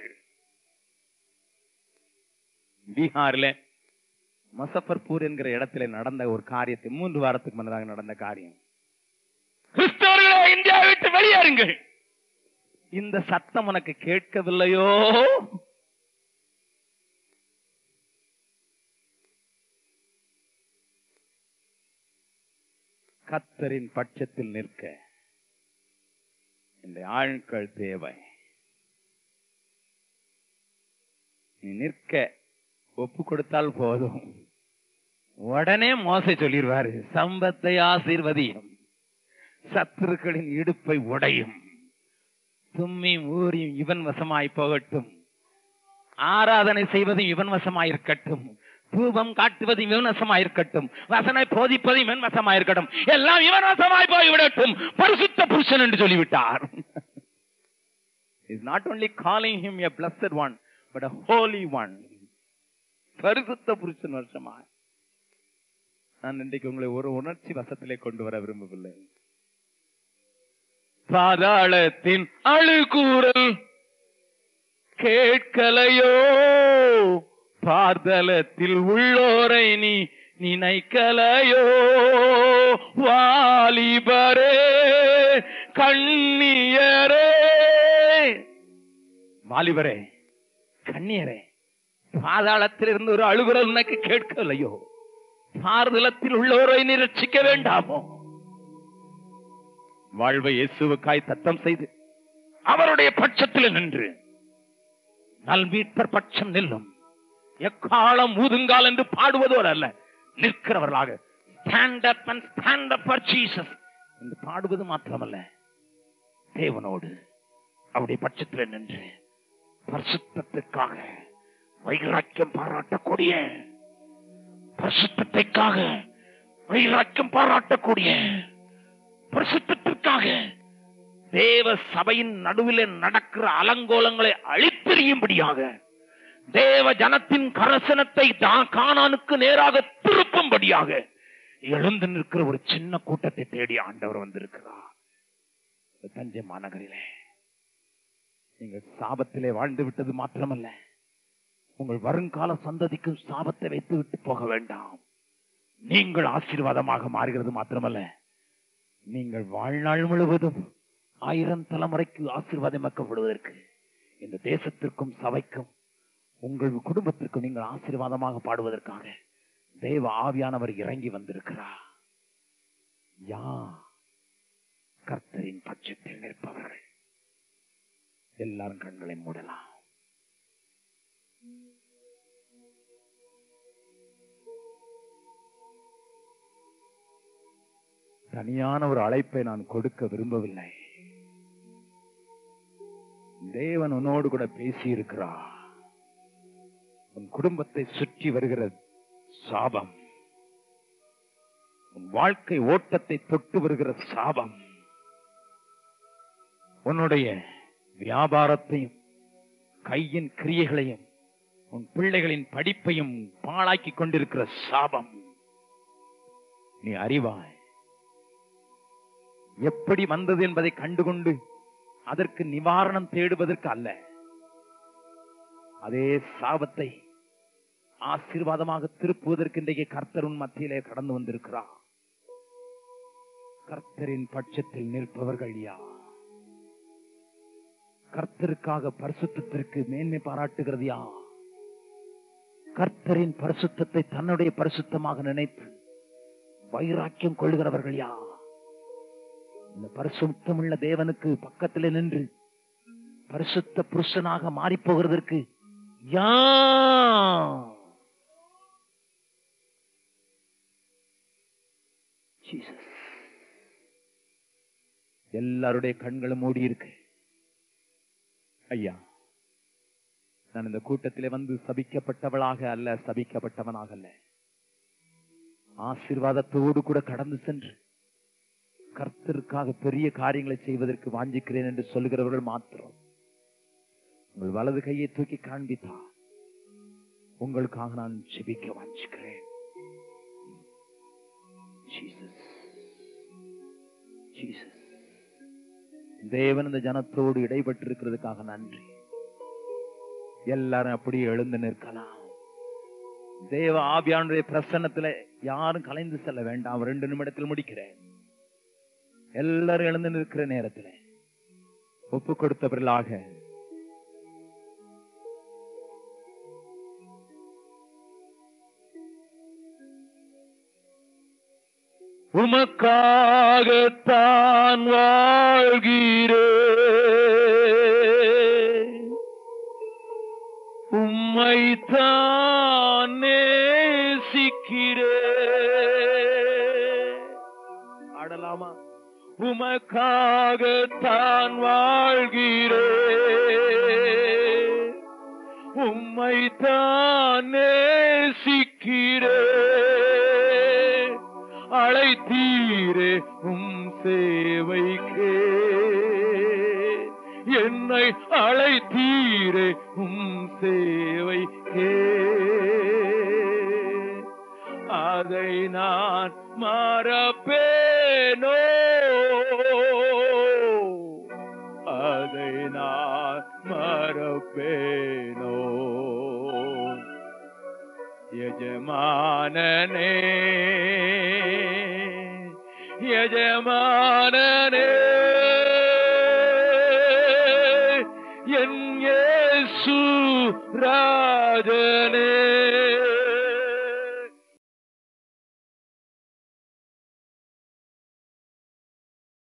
பீகாரில் முசஃபர்பூர் என்கிற இடத்துல நடந்த ஒரு காரியத்தை மூன்று வாரத்துக்கு முன்னதாக நடந்த காரியம் கிறிஸ்தவர்களை இந்தியாவை விட்டு வெளியேறுங்கள் இந்த சத்தம் உனக்கு கேட்கவில்லையோ கத்தரின் பட்சத்தில் நிற்க இந்த ஆட்கள் தேவை நீ நிற்க ஒப்பு கொடுத்தால் போதும் உடனே மோச சொல்லிடுவாரு சம்பத்தை ஆசீர்வதியும் சத்துருக்களின் இடுப்பை உடையும் தும்மி ஊரியும் இவன் வசமாய் போகட்டும் ஆராதனை செய்வதும் இவன் வசமாயிருக்கட்டும் தூபம் காட்டுவது இவன் வசமாயிருக்கட்டும் வசனை போதிப்பது இவன் வசமாயிருக்கட்டும் எல்லாம் இவன் வசமாய் போய்விடட்டும் பரிசுத்த புருஷன் என்று சொல்லிவிட்டார் is not only calling him a blessed one but a holy one பரிசுத்த புருஷன் வருஷமா நான் இன்றைக்கு உங்களை ஒரு உணர்ச்சி வசத்திலே கொண்டு வர விரும்பவில்லை பாதாளத்தின் அழுகூறல் கேட்கலையோ பார்தலத்தில் உள்ளோரை நீ நினைக்கலையோ வாலிபரே கண்ணியரே வாலிபரே கண்ணியரே பாதாளத்தில் இருந்து ஒரு அழுகுரல் உனக்கு கேட்கலையோ பார்தலத்தில் உள்ளோரை நீ ரட்சிக்க வேண்டாமோ வாழ்வை இயேசுவுக்காய் தத்தம் செய்து அவருடைய பட்சத்தில் நின்று நல்மீட்பர் பட்சம் நில்லும் எக்காலம் ஊதுங்கால் என்று பாடுவதோடு அல்ல நிற்கிறவர்களாக stand up and stand up for Jesus என்று பாடுவது மாத்திரமல்ல தேவனோடு அவருடைய பட்சத்தில் நின்று பரிசுத்தத்திற்காக வைராக்கியம் பாராட்டக்கூடிய பரிசுத்தத்திற்காக வைராக்கியம் பாராட்டக்கூடிய பரிசுத்தத்திற்காக தேவ சபையின் நடுவிலே நடக்கிற அலங்கோலங்களை அழித்தெறியும்படியாக தேவ ஜனத்தின் கரசனத்தை தா- கானானுக்கு நேராக திருப்பும்படியாக எழுந்து நிற்கிற ஒரு சின்ன கூட்டத்தை தேடி ஆண்டவர் வந்திருக்கிறார் இந்த தஞ்சை மாநகரிலே நீங்கள் சாபத்திலே வாழ்ந்து விட்டது மாத்திரமல்ல உங்கள் வருங்கால சந்ததிக்கும் சாபத்தை வைத்து விட்டு போக வேண்டாம் நீங்கள் ஆசீர்வாதமாக மாறுகிறது மாத்திரமல்ல நீங்கள் வாழ்நாள் முழுவதும் ஆயிரம் தலைமுறைக்கு ஆசீர்வாதமாக்கப்படுவதற்கு இந்த தேசத்திற்கும் சபைக்கும் உங்கள் குடும்பத்திற்கும் நீங்கள் ஆசீர்வாதமாக பாடுவதற்காக தேவ ஆவியானவர் இறங்கி வந்திருக்கிறார் யா கர்த்தரின் பட்சத்தில் நிற்பவர்கள் எல்லாரும் கண்களை மூடலாம் தனியான ஒரு அழைப்பை நான் கொடுக்க விரும்பவில்லை தேவன் உன்னோடு கூட பேசி இருக்கிறார் உன் குடும்பத்தை சுற்றி வருகிற சாபம் உன் வாழ்க்கை ஓட்டத்தை தொட்டு வருகிற சாபம் உன்னுடைய வியாபாரத்தையும் கையின் கிரியைகளையும் உன் பிள்ளைகளின் படிப்பையும் பாழாக்கி கொண்டிருக்கிற சாபம் நீ அறிவாய் எப்படி வந்தது என்பதை கண்டுகொண்டு அதற்கு நிவாரணம் தேடுவதற்கு அல்ல அதே சாபத்தை ஆசீர்வாதமாக திருப்புவதற்கு இன்றைக்கு கர்த்தர் உன் மத்தியிலே கடந்து வந்திருக்கிறார் கர்த்தரின் பட்சத்தில் நிற்பவர்கள் யார் கர்த்தருக்காக பரிசுத்தத்திற்கு மேன்மை பாராட்டுகிறது யார் கர்த்தரின் பரிசுத்தத்தை தன்னுடைய பரிசுத்தமாக நினைத்து வைராக்கியம் கொள்கிறவர்கள் யார் இந்த பரிசுத்தமுள்ள தேவனுக்கு பக்கத்தில் நின்று பரிசுத்த புருஷனாக மாறிப் போகிறதற்கு யா Jesus. எல்லாருடைய கண்களும் மூடி இருக்கு ஐயா நான் இந்த கூட்டத்திலே வந்து சபிக்கப்பட்டவளாக அல்ல சபிக்கப்பட்டவனாக அல்ல ஆசீர்வாதத்தோடு கூட கடந்து சென்று கர்த்தருக்காக பெரிய காரியங்களை செய்வதற்கு வாஞ்சிக்கிறேன் என்று சொல்லுகிறவர்கள் மாத்திரம் உங்கள் வலது கையை தூக்கி காண்பித்தா உங்களுக்காக நான் ஜெபிக்க வாஞ்சிக்கிறேன் Jesus. Jesus. தேவன் இந்த ஜனத்தோடு இடைப்பட்டிருக்கிறதுக்காக நன்றி எல்லாரும் அப்படியே எழுந்து நிற்கலாம் தேவ ஆவியானுடைய பிரசன்னத்துல யாரும் கலைந்து செல்ல வேண்டாம் ரெண்டு நிமிடத்தில் முடிக்கிறேன் எல்லாரும் எழுந்து நிற்கிற நேரத்தில் ஒப்பு கொடுத்தவர்களாக உமக்காகத்தான் வாழ்கிறேன் உம்மைத்தான் நேசிக்கிறேன் ஆடலாமா உமக்காகத்தான் வாழ்கிறேன் உம்மைத்தான் நேசிக்கிறேன் அழைத்தீரே உம் சேவைக்கே என்னை அழைத்தீரே உம் சேவைக்கே அதை நான் மறப்பேனோ அதை நான் மறப்பேனோ எஜமானனே எஜமானனே என் இயேசு ராஜனே